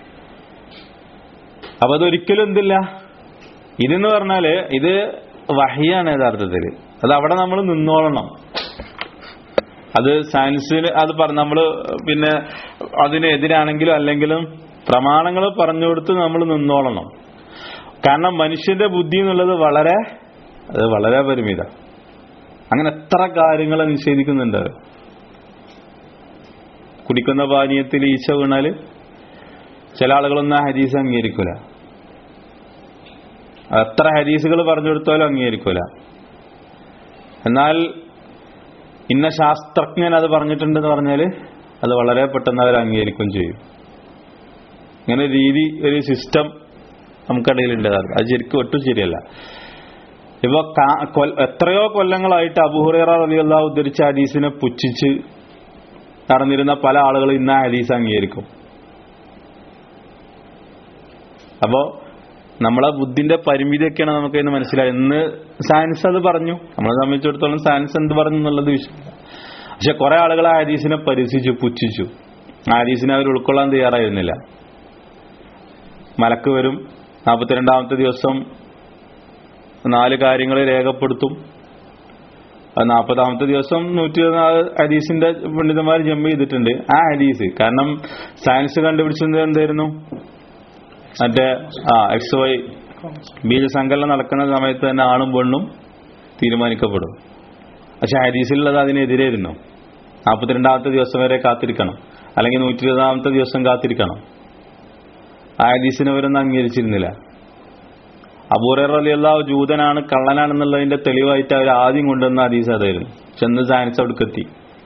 അപ്പൊ അതൊരിക്കലും എന്തില്ല ഇതെന്ന് പറഞ്ഞാല് ഇത് വഹിയാണ് യഥാർത്ഥത്തിൽ അത് അവിടെ നമ്മൾ നിന്നോളണം അത് സയൻസിന് അത് പറ നമ്മള് പിന്നെ അതിന് എതിരാണെങ്കിലും അല്ലെങ്കിലും പ്രമാണങ്ങൾ പറഞ്ഞു കൊടുത്ത് നമ്മൾ നിന്നോളണം കാരണം മനുഷ്യന്റെ ബുദ്ധി എന്നുള്ളത് വളരെ അത് വളരെ പരിമിത അങ്ങനെ എത്ര കാര്യങ്ങൾ നിഷേധിക്കുന്നുണ്ട് അത്. കുടിക്കുന്ന പാനീയത്തിൽ ഈച്ച വീണാല് ചില ആളുകളൊന്നും ആ ഹദീസ് അംഗീകരിക്കൂല എത്ര ഹദീസുകൾ പറഞ്ഞു കൊടുത്താലും അംഗീകരിക്കൂല എന്നാൽ ഇന്ന ശാസ്ത്രജ്ഞൻ അത് പറഞ്ഞിട്ടുണ്ടെന്ന് പറഞ്ഞാൽ അത് വളരെ പെട്ടെന്ന് അവർ അംഗീകരിക്കുകയും ചെയ്യും ഇങ്ങനെ ഒരു രീതി ഒരു സിസ്റ്റം നമുക്കിടയിലുണ്ട് അത് അത് ശരിക്കും ഒട്ടും ശരിയല്ല ഇപ്പൊ കാ- കൊൽ- എത്രയോ കൊല്ലങ്ങളായിട്ട് അബുഹുറേറ റളിയല്ലാ ഉദ്ധരിച്ച ഹദീസിനെ പുച്ഛിച്ച് നടന്നിരുന്ന പല ആളുകളും ഇന്ന് ആ ഹദീസ് അംഗീകരിക്കും അപ്പോ നമ്മളെ ബുദ്ധിന്റെ പരിമിതിയൊക്കെയാണ് നമുക്ക് ഇന്ന് മനസ്സിലായത് ഇന്ന് സയൻസ് അത് പറഞ്ഞു നമ്മളെ സംബന്ധിച്ചിടത്തോളം സയൻസ് എന്ത് പറഞ്ഞു എന്നുള്ളത് വിഷയമല്ല പക്ഷെ കുറെ ആളുകൾ ആ ഹദീസിനെ പരിഹസിച്ചു പുച്ഛിച്ചു ആ ഹദീസിനെ അവർ ഉൾക്കൊള്ളാൻ തയ്യാറായിരുന്നില്ല മലക്ക് വരും നാൽപ്പത്തിരണ്ടാമത്തെ ദിവസം നാല് കാര്യങ്ങൾ രേഖപ്പെടുത്തും അത് നാൽപ്പതാമത്തെ ദിവസം നൂറ്റി ഇരുപത്തിനാല് ഹദീസിന്റെ പണ്ഡിതന്മാർ ജമ്പ് ചെയ്തിട്ടുണ്ട് ആ ഹദീസ് കാരണം സയൻസ് കണ്ടുപിടിച്ചത് എന്തായിരുന്നു മറ്റേ ആ എക്സ് വൈ ബീജസങ്കലനം നടക്കുന്ന സമയത്ത് തന്നെ ആണും പെണ്ണും തീരുമാനിക്കപ്പെടും പക്ഷെ ഹദീസിലുള്ളത് അതിനെതിരായിരുന്നു നാൽപ്പത്തിരണ്ടാമത്തെ ദിവസം വരെ കാത്തിരിക്കണം അല്ലെങ്കിൽ നൂറ്റി ഇരുപതാമത്തെ ദിവസം കാത്തിരിക്കണം ആ ഹദീസിനെ അവരൊന്നും അംഗീകരിച്ചിരുന്നില്ല അബൂറർ അലി അള്ളാഹു ജൂതനാണ് കള്ളനാണെന്നുള്ളതിന്റെ തെളിവായിട്ട് അവർ ആദ്യം കൊണ്ടുവന്ന ഹദീസ് അതായിരുന്നു ചെന്ന് സയൻസ് അവിടേക്കെത്തി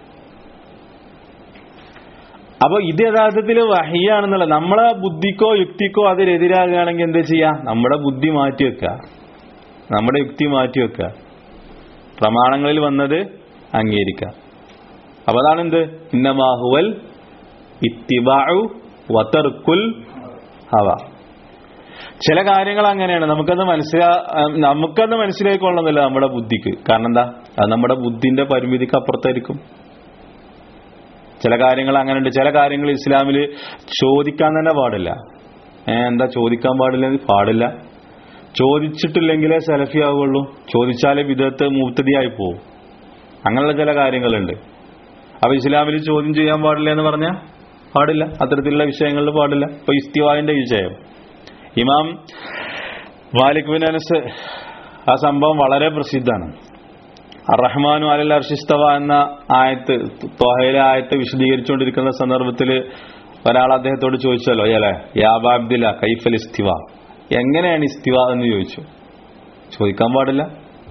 അപ്പൊ ഇത് യഥാർത്ഥത്തിൽ വഹിയാണെന്നുള്ള നമ്മളെ ബുദ്ധിക്കോ യുക്തിക്കോ അതിനെതിരാകുകയാണെങ്കിൽ എന്താ ചെയ്യാ നമ്മുടെ ബുദ്ധി മാറ്റി വെക്കുക നമ്മുടെ യുക്തി മാറ്റി വെക്കുക പ്രമാണങ്ങളിൽ വന്നത് അംഗീകരിക്കുക അപ്പൊ അതാണ് എന്ത് ഇന്നമാഹുവൽ ഇത്തിബാഉ വതർക്കുൽ ഹവ ചില കാര്യങ്ങൾ അങ്ങനെയാണ് നമുക്കത് മനസ്സിലാ നമുക്കത് മനസ്സിലായിക്കൊള്ളുന്നില്ല നമ്മുടെ ബുദ്ധിക്ക് കാരണം എന്താ അത് നമ്മുടെ ബുദ്ധിന്റെ പരിമിതിക്ക് അപ്പുറത്തായിരിക്കും ചില കാര്യങ്ങൾ അങ്ങനെയുണ്ട് ചില കാര്യങ്ങൾ ഇസ്ലാമിൽ ചോദിക്കാൻ തന്നെ പാടില്ല ഏ, എന്താ ചോദിക്കാൻ പാടില്ല പാടില്ല ചോദിച്ചിട്ടില്ലെങ്കിലേ സെലഫി ആവുള്ളൂ ചോദിച്ചാലേ വിധത്ത് മൂത്തതിയായി പോവും അങ്ങനെയുള്ള ചില കാര്യങ്ങളുണ്ട് അപ്പൊ ഇസ്ലാമിൽ ചോദ്യം ചെയ്യാൻ പാടില്ല എന്ന് പറഞ്ഞാൽ പാടില്ല അത്തരത്തിലുള്ള വിഷയങ്ങളിൽ പാടില്ല ഇപ്പൊ ഇസ്തിവാവിന്റെ വിഷയം ഇമാം മാലിക് ബിൻ അനസ് ആ സംഭവം വളരെ പ്രസിദ്ധമാണ് റഹ്മാനു അലൽ അർഷിസ്തവ എന്ന ആയത്ത് ത്വഹയിലെ ആയത്ത് വിശദീകരിച്ചുകൊണ്ടിരിക്കുന്ന സന്ദർഭത്തിൽ ഒരാൾ അദ്ദേഹത്തോട് ചോദിച്ചല്ലോ അല്ലേ യാബാബ്ദില കൈഫൽ ഇസ്തിവ എങ്ങനെയാണ് ഇസ്തിവ എന്ന് ചോദിച്ചു ചോദിക്കാൻ പാടില്ല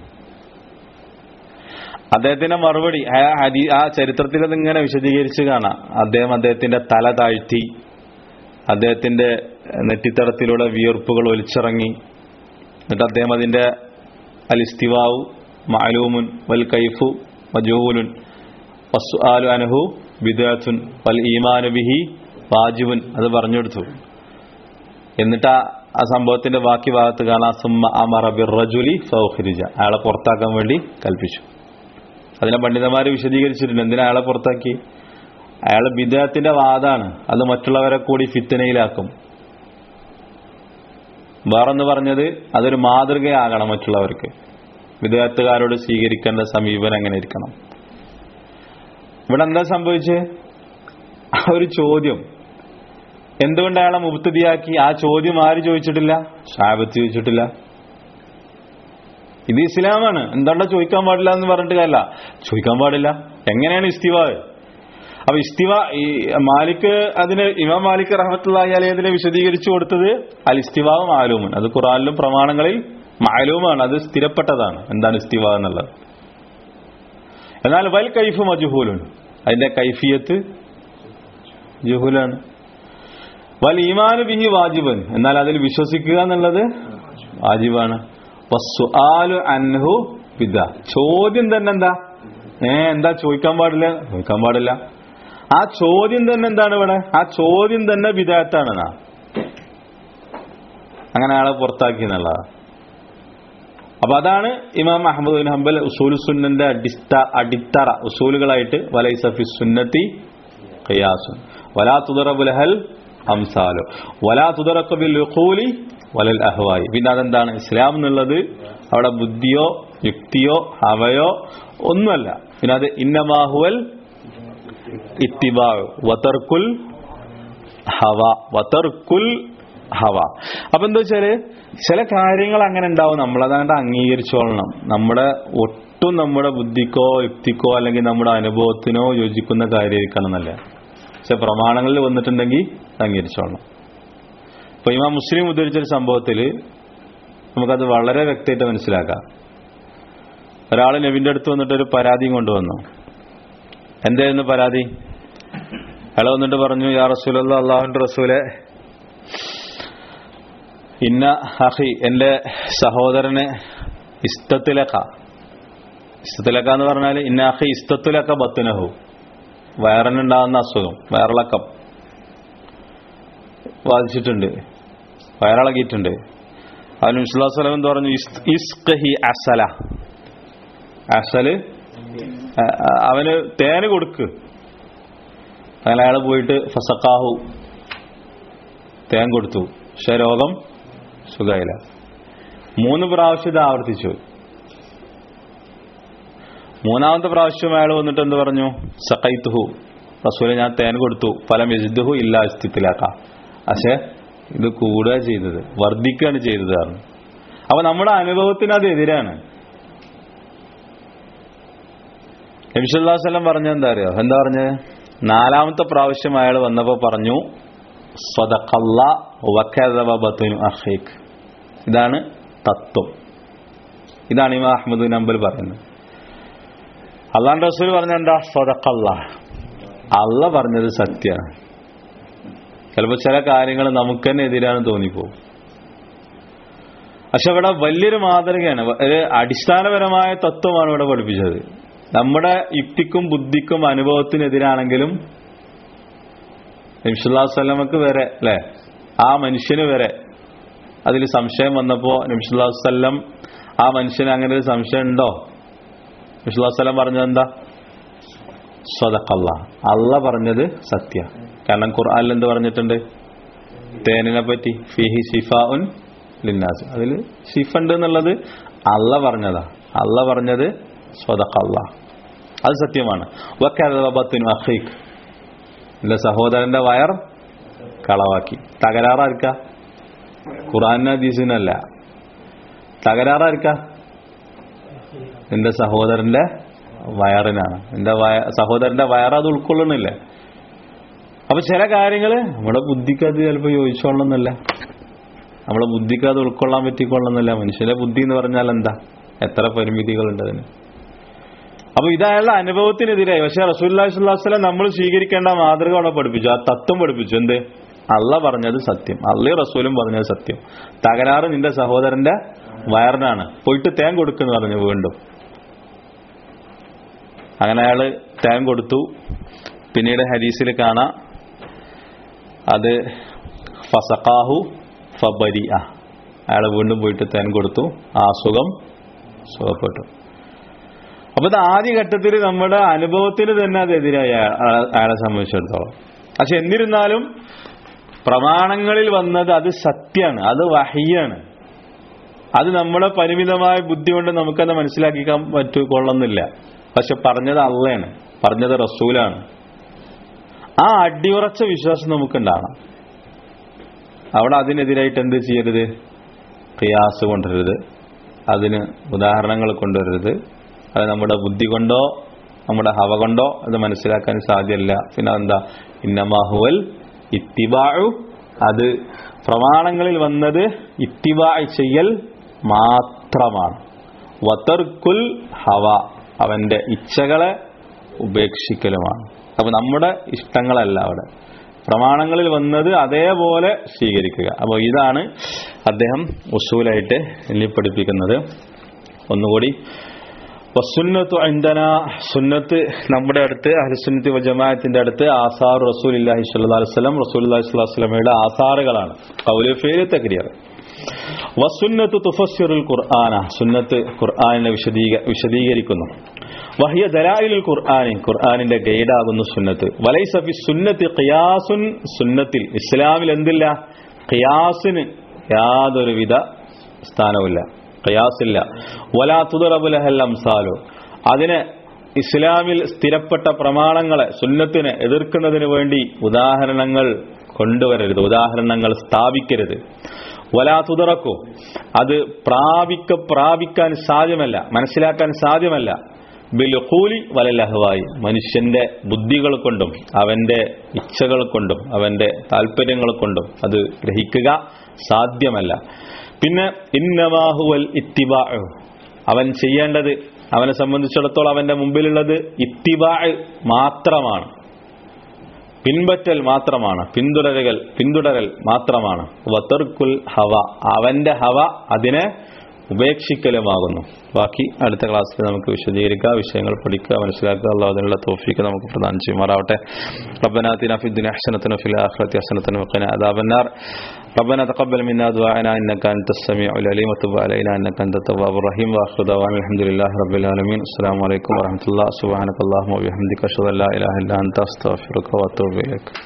അദ്ദേഹത്തിന്റെ മറുപടി ആ ഹദീ ആ ചരിത്രത്തിൽ അതിങ്ങനെ വിശദീകരിച്ച് കാണാം അദ്ദേഹം അദ്ദേഹത്തിന്റെ തല താഴ്ത്തി അദ്ദേഹത്തിന്റെ നെറ്റിത്തടത്തിലൂടെ വിയർപ്പുകൾ ഒലിച്ചിറങ്ങി എന്നിട്ട് അദ്ദേഹം അതിന്റെ അലിസ്തിവാവു മാലൂമുൻ വൽ കൈഫു മജൂലുൻ വസ്ആലു അനഹു ബിദാത്തുൻ വൽ ഈമാനു ബിഹി വാജിബുൻ അത് പറഞ്ഞു കൊടുത്തു എന്നിട്ട് ആ ആ സംഭവത്തിന്റെ ബാക്കി ഭാഗത്ത് കാണാം സുമ്മ അമറ ബിർറജുലി ഫൗഖിരിജ അയാളെ പുറത്താക്കാൻ വേണ്ടി കൽപ്പിച്ചു അതിനെ പണ്ഡിതന്മാർ വിശദീകരിച്ചിട്ടുണ്ട് എന്തിനാ അയാളെ പുറത്താക്കി അയാൾ ബിദാത്തിന്റെ വാദാണ് അത് മറ്റുള്ളവരെ കൂടി ഫിത്തനയിലാക്കും വേറൊന്ന് പറഞ്ഞത് അതൊരു മാതൃകയാകണം മറ്റുള്ളവർക്ക് വിദേഹത്തുകാരോട് സ്വീകരിക്കേണ്ട സമീപനം എങ്ങനെ ഇരിക്കണം ഇവിടെ എന്താ സംഭവിച്ചത് ആ ഒരു ചോദ്യം എന്തുകൊണ്ട് അയാളെ മുക്തതിയാക്കി ആ ചോദ്യം ആര് ചോദിച്ചിട്ടില്ല ഷാബത്ത് ചോദിച്ചിട്ടില്ല ഇത് ഇസ്ലാമാണ് എന്തുകൊണ്ടാ ചോദിക്കാൻ പാടില്ല എന്ന് പറഞ്ഞിട്ട് കാര്യമില്ല ചോദിക്കാൻ പാടില്ല എങ്ങനെയാണ് ഇസ്തിവാവ് അപ്പൊ ഇസ്തിവ ഈ മാലിക് അതിന് ഇമാം മാലിക് റഹമത്തുള്ളി അലി അതിനെ വിശദീകരിച്ചു കൊടുത്തത് അൽ ഇസ്തിവാവ് മാലൂമൻ അത് ഖുറാനിലും പ്രമാണങ്ങളിൽ മാലൂമാണ് അത് സ്ഥിരപ്പെട്ടതാണ് എന്താണ് ഇസ്തിവ എന്നുള്ളത് എന്നാൽ വൽ കൈഫ് മജുഹൂലുൻ അതിന്റെ കൈഫിയത്ത് ജുഹൂലാണ് വൽ ഈമാനു ബിഹി വാജിബൻ എന്നാൽ അതിൽ വിശ്വസിക്കുക എന്നുള്ളത് വാജിബാണ് വസ്സുആലു അൻഹു ബിദ ചോദ്യം തന്നെ എന്താ ഏ എന്താ ചോദിക്കാൻ പാടില്ല ചോദിക്കാൻ പാടില്ല ആ ചോദ്യം തന്നെ എന്താണ് ഇവിടെ ആ ചോദ്യം തന്നെ വിദായത്താണെന്നാ അങ്ങനെ ആളെ പുറത്താക്കി എന്നുള്ളതാ അപ്പൊ അതാണ് ഇമാം അഹമ്മദ് ബിൻ ഹംബൽ ഉസൂൽ സുന്നന്റെ അടിസ്ഥ അടിത്തറ ഉസൂലുകളായിട്ട് വലൈസഫി സുന്നത്തി ഖിയാസുൻ വലാ തുദറബുൽ ഹൽ അംസാലു വലാ തുദറക്കു ബിൽ ഉഖൂലി വലൽ അഹ്വായി പിന്നെ അതെന്താണ് ഇസ്ലാം എന്നുള്ളത് അവിടെ ബുദ്ധിയോ യുക്തിയോ ഹവയോ ഒന്നുമല്ല പിന്നെ അത് ഇന്നമാഹുവൽ ഇത്തിബാവ് വതർക്കുൽ ഹവ വതർക്കുൽ ഹവ അപ്പൊ എന്താ വെച്ചാല് ചില കാര്യങ്ങൾ അങ്ങനെ ഉണ്ടാവും നമ്മളതാണ്ട് അംഗീകരിച്ചോളണം നമ്മുടെ ഒട്ടും നമ്മുടെ ബുദ്ധിക്കോ യുക്തിക്കോ അല്ലെങ്കിൽ നമ്മുടെ അനുഭവത്തിനോ യോജിക്കുന്ന കാര്യമായിരിക്കണം എന്നല്ല പക്ഷെ പ്രമാണങ്ങളിൽ വന്നിട്ടുണ്ടെങ്കിൽ അംഗീകരിച്ചോളണം ഇപ്പൊ ഇമാ മുസ്ലിം ഉദ്ധരിച്ചൊരു സംഭവത്തില് നമുക്കത് വളരെ വ്യക്തമായിട്ട് മനസ്സിലാക്കാം ഒരാൾ നബിന്റെ അടുത്ത് വന്നിട്ട് ഒരു പരാതിയും കൊണ്ടുവന്നു എന്തായിരുന്നു പരാതി അയാൾ വന്നിട്ട് പറഞ്ഞു യാ റസൂലല്ല അള്ളാഹുന്റെ റസൂലെ ഇന്ന അഹി എന്റെ സഹോദരന് ഇസ്തത്തിലക്ക ഇസ്തത്തിലക്ക എന്ന് പറഞ്ഞാൽ ഇന്ന അഹി ഇസ്തത്തിലക്ക ബത്തുനഹു വയറിനുണ്ടാകുന്ന അസുഖം വയറിളക്കം ബാധിച്ചിട്ടുണ്ട് വയറിളകിയിട്ടുണ്ട് അവന് വിശ്വാസലം എന്ന് പറഞ്ഞു ഇസ്- ഇസ്കഹി അസല അസല് അ- അ- അവന് തേന് കൊടുക്ക് അങ്ങനെ അയാൾ പോയിട്ട് ഫസക്കാഹു തേൻ കൊടുത്തു പക്ഷെ രോഗം സുഖമായില്ല മൂന്ന് പ്രാവശ്യം ഇത് ആവർത്തിച്ചു മൂന്നാമത്തെ പ്രാവശ്യം അയാൾ വന്നിട്ട് എന്ത് പറഞ്ഞു സക്കൈത്തുഹു റസൂല് ഞാൻ തേൻ കൊടുത്തു ഫലം യജിദ്ഹു ഇല്ല അസ്തിത്തിലാക്കാം പക്ഷെ ഇത് കൂടുക ചെയ്തത് വർദ്ധിക്കുകയാണ് ചെയ്തത് കാരണം അപ്പൊ നമ്മുടെ അനുഭവത്തിന് അത് എതിരാണ് നബിസ്വല്ലാസ്ലം പറഞ്ഞ എന്താ അറിയോ എന്താ പറഞ്ഞത് നാലാമത്തെ പ്രാവശ്യം അയാൾ വന്നപ്പോ പറഞ്ഞു സ്വതക്കല്ല വക്കതബത്തുനു അഹീഖ് ഇതാണ് തത്വം ഇതാണ് ഇമാ അഹമ്മദ് നമ്പൽ പറയുന്നത് അള്ളാൻ റസൂൽ പറഞ്ഞ എന്താ സ്വതക്കല്ല അള്ള പറഞ്ഞത് സത്യമാണ് ചിലപ്പോൾ ചില കാര്യങ്ങൾ നമുക്ക് തന്നെ എതിരാണെന്ന് തോന്നിപ്പോകും പക്ഷെ ഇവിടെ വലിയൊരു മാതൃകയാണ് ഒരു അടിസ്ഥാനപരമായ തത്വമാണ് ഇവിടെ പഠിപ്പിച്ചത് നമ്മുടെ യുക്തിക്കും ബുദ്ധിക്കും അനുഭവത്തിനെതിരാണെങ്കിലും നബിസുല്ലാസ്ലമക്ക് വരെ അല്ലെ ആ മനുഷ്യന് വരെ അതിൽ സംശയം വന്നപ്പോ നബിസുല്ലാസ്ലം ആ മനുഷ്യന് അങ്ങനെ ഒരു സംശയം ഉണ്ടോ നബിസുല്ലാസ്ലം പറഞ്ഞത് എന്താ സ്വതക്കല്ല അല്ല പറഞ്ഞത് സത്യ കാരണം ഖുർആനിൽ എന്ത് പറഞ്ഞിട്ടുണ്ട് തേനിനെ പറ്റി ഫിഹി ഷിഫാഉൻ ലിന്നാസ് അതിൽ ഷിഫ ഉണ്ട് എന്നുള്ളത് അല്ല പറഞ്ഞതാ അല്ല പറഞ്ഞത് സ്വതക്കല്ല അത് സത്യമാണ് വക്കബത്തിനു അഖീഖ് എന്റെ സഹോദരന്റെ വയർ കളവാക്കി തകരാറാർക്ക ഖുറാൻ ഹദീസിനല്ല തകരാറാർക്ക നിന്റെ സഹോദരന്റെ വയറിനാണ് നിന്റെ വയ സഹോദരന്റെ വയർ അത് ഉൾക്കൊള്ളണില്ല അപ്പൊ ചില കാര്യങ്ങള് നമ്മുടെ ബുദ്ധിക്ക് അത് ചിലപ്പോൾ യോജിച്ചോളണമെന്നില്ല നമ്മളെ ബുദ്ധിക്ക് അത് ഉൾക്കൊള്ളാൻ പറ്റിക്കൊള്ളുന്നില്ല മനുഷ്യന്റെ ബുദ്ധി എന്ന് പറഞ്ഞാൽ എന്താ എത്ര പരിമിതികളുണ്ട് അതിന് അപ്പൊ ഇതയാളുടെ അനുഭവത്തിനെതിരായി പക്ഷെ റസൂല്ലാ സ്വല്ലം നമ്മൾ സ്വീകരിക്കേണ്ട മാതൃക അവിടെ പഠിപ്പിച്ചു ആ തത്വം പഠിപ്പിച്ചു എന്ത് അള്ള പറഞ്ഞത് സത്യം അള്ളി റസൂലും പറഞ്ഞത് സത്യം തകരാറ് നിന്റെ സഹോദരന്റെ വയറിനാണ് പോയിട്ട് തേൻ കൊടുക്കുന്നു പറഞ്ഞു വീണ്ടും അങ്ങനെ അയാള് തേൻ കൊടുത്തു പിന്നീട് ഹരീസിൽ കാണാം അത് ഫസഖാഹു ഫബരി അയാൾ വീണ്ടും പോയിട്ട് തേൻ കൊടുത്തു ആ അസുഖം സുഖപ്പെട്ടു അപ്പൊ ഇത് ആദ്യഘട്ടത്തിൽ നമ്മുടെ അനുഭവത്തിന് തന്നെ അത് എതിരായി അയാ- അയാളെ സംബന്ധിച്ചിടത്തോളം പക്ഷെ എന്നിരുന്നാലും പ്രമാണങ്ങളിൽ വന്നത് അത് സത്യമാണ് അത് വഹിയാണ് അത് നമ്മുടെ പരിമിതമായ ബുദ്ധി കൊണ്ട് നമുക്കത് മനസ്സിലാക്കിക്കാൻ പറ്റു കൊള്ളുന്നില്ല പക്ഷെ പറഞ്ഞത് അള്ളയാണ് പറഞ്ഞത് റസൂലാണ് ആ അടിയുറച്ച വിശ്വാസം നമുക്കുണ്ടാകണം അവിടെ അതിനെതിരായിട്ട് എന്ത് ചെയ്യരുത് ഖിയാസ് കൊണ്ടുവരരുത് അതിന് ഉദാഹരണങ്ങൾ കൊണ്ടുവരരുത് അത് നമ്മുടെ ബുദ്ധി കൊണ്ടോ നമ്മുടെ ഹവ കൊണ്ടോ അത് മനസ്സിലാക്കാൻ സാധ്യമല്ല പിന്നെ എന്താ ഇന്നമാഹുവൽ ഇത്തിബാഴു അത് പ്രമാണങ്ങളിൽ വന്നത് ഇത്തിബാ ചെയ്യൽ മാത്രമാണ് വതർക്കുൽ ഹവ അവന്റെ ഇച്ഛകളെ ഉപേക്ഷിക്കലുമാണ് അപ്പൊ നമ്മുടെ ഇഷ്ടങ്ങളല്ല അവിടെ പ്രമാണങ്ങളിൽ വന്നത് അതേപോലെ സ്വീകരിക്കുക അപ്പോൾ ഇതാണ് അദ്ദേഹം ഉസൂലായിട്ട് എണ്ണി പഠിപ്പിക്കുന്നത് ഒന്നുകൂടി വസുന്നത്തു അൻദന സുന്നത്ത് നമ്മുടെ അടുത്ത് അഹ്ലുസുന്നത്തി വ ജമാഅത്തിന്റെ അടുത്ത് ആസാർ റസൂലുള്ളാഹി സ്വല്ലല്ലാഹു അലൈഹി വസല്ലം റസൂലുള്ളാഹി സ്വല്ലല്ലാഹു അലൈഹി വസല്ലമയുടെ ആസാറുകളാണ് ഖൗലു ഫീല് തക്രിയർ വസുന്നത്തു തുഫസ്സിറുൽ ഖുർആന സുന്നത്ത് ഖുർആനിനെ വിശദീക വിശദീകരിക്കുന്നു വഹിയ ദലായിലുൽ ഖുർആനി ഖുർആനിന്റെ ഗൈഡാകുന്നു സുന്നത്ത് വലൈസ ഫി സുന്നത്തി ഖിയാസുൻ സുന്നത്തിൽ ഇസ്ലാമിൽ എന്തില്ല ഖിയാസിന് യാതൊരുവിധ സ്ഥാനവുമില്ല ഖിയാസില്ല വലാ തുദറബുലഹൽ അംസാലു അതിനെ ഇസ്ലാമിൽ സ്ഥിരപ്പെട്ട പ്രമാണങ്ങളെ സുന്നത്തിനെ എതിർക്കുന്നതിന് വേണ്ടി ഉദാഹരണങ്ങൾ കൊണ്ടുവരരുത് ഉദാഹരണങ്ങൾ സ്ഥാപിക്കരുത് വലാ തുതറക്കോ അത് പ്രാപിക്ക പ്രാപിക്കാൻ സാധ്യമല്ല മനസ്സിലാക്കാൻ സാധ്യമല്ല ബിൽഹൂലി വലലഹവായി മനുഷ്യന്റെ ബുദ്ധികൾ കൊണ്ടും അവന്റെ ഇച്ഛകൾ കൊണ്ടും അവന്റെ താല്പര്യങ്ങൾ കൊണ്ടും അത് ഗ്രഹിക്കുക സാധ്യമല്ല പിന്നെ ഇന്നവാഹുവൽ ഇത്തിബാ അവൻ ചെയ്യേണ്ടത് അവനെ സംബന്ധിച്ചിടത്തോളം അവന്റെ മുമ്പിലുള്ളത് ഇത്തിബാ മാത്രമാണ് പിൻപറ്റൽ മാത്രമാണ് പിന്തുടരുകൾ പിന്തുടരൽ മാത്രമാണ് വത്തർക്കുൽ ഹവ അവന്റെ ഹവ അതിനെ ഉപേക്ഷിക്കലുമാകുന്നു ബാക്കി അടുത്ത ക്ലാസ്സിൽ നമുക്ക് വിശദീകരിക്കുക വിഷയങ്ങൾ പഠിക്കുക മനസ്സിലാക്കുക അള്ളാഹു അതിനുള്ള തോഫിക്ക് നമുക്ക് പ്രദാനം ചെയ്യുമാറാവട്ടെ ربنا آتنا في الدنيا حسنة وفي الآخرة حسنة وقنا عذاب النار ربنا تقبل منا دعاءنا إنك أنت السميع العليم وتب علينا إنك أنت التواب الرحيم وآخر دعوانا الحمد لله رب العالمين السلام عليكم ورحمة الله سبحانك اللهم وبحمدك أشهد أن لا إله إلا أنت أستغفرك وأتوب إليك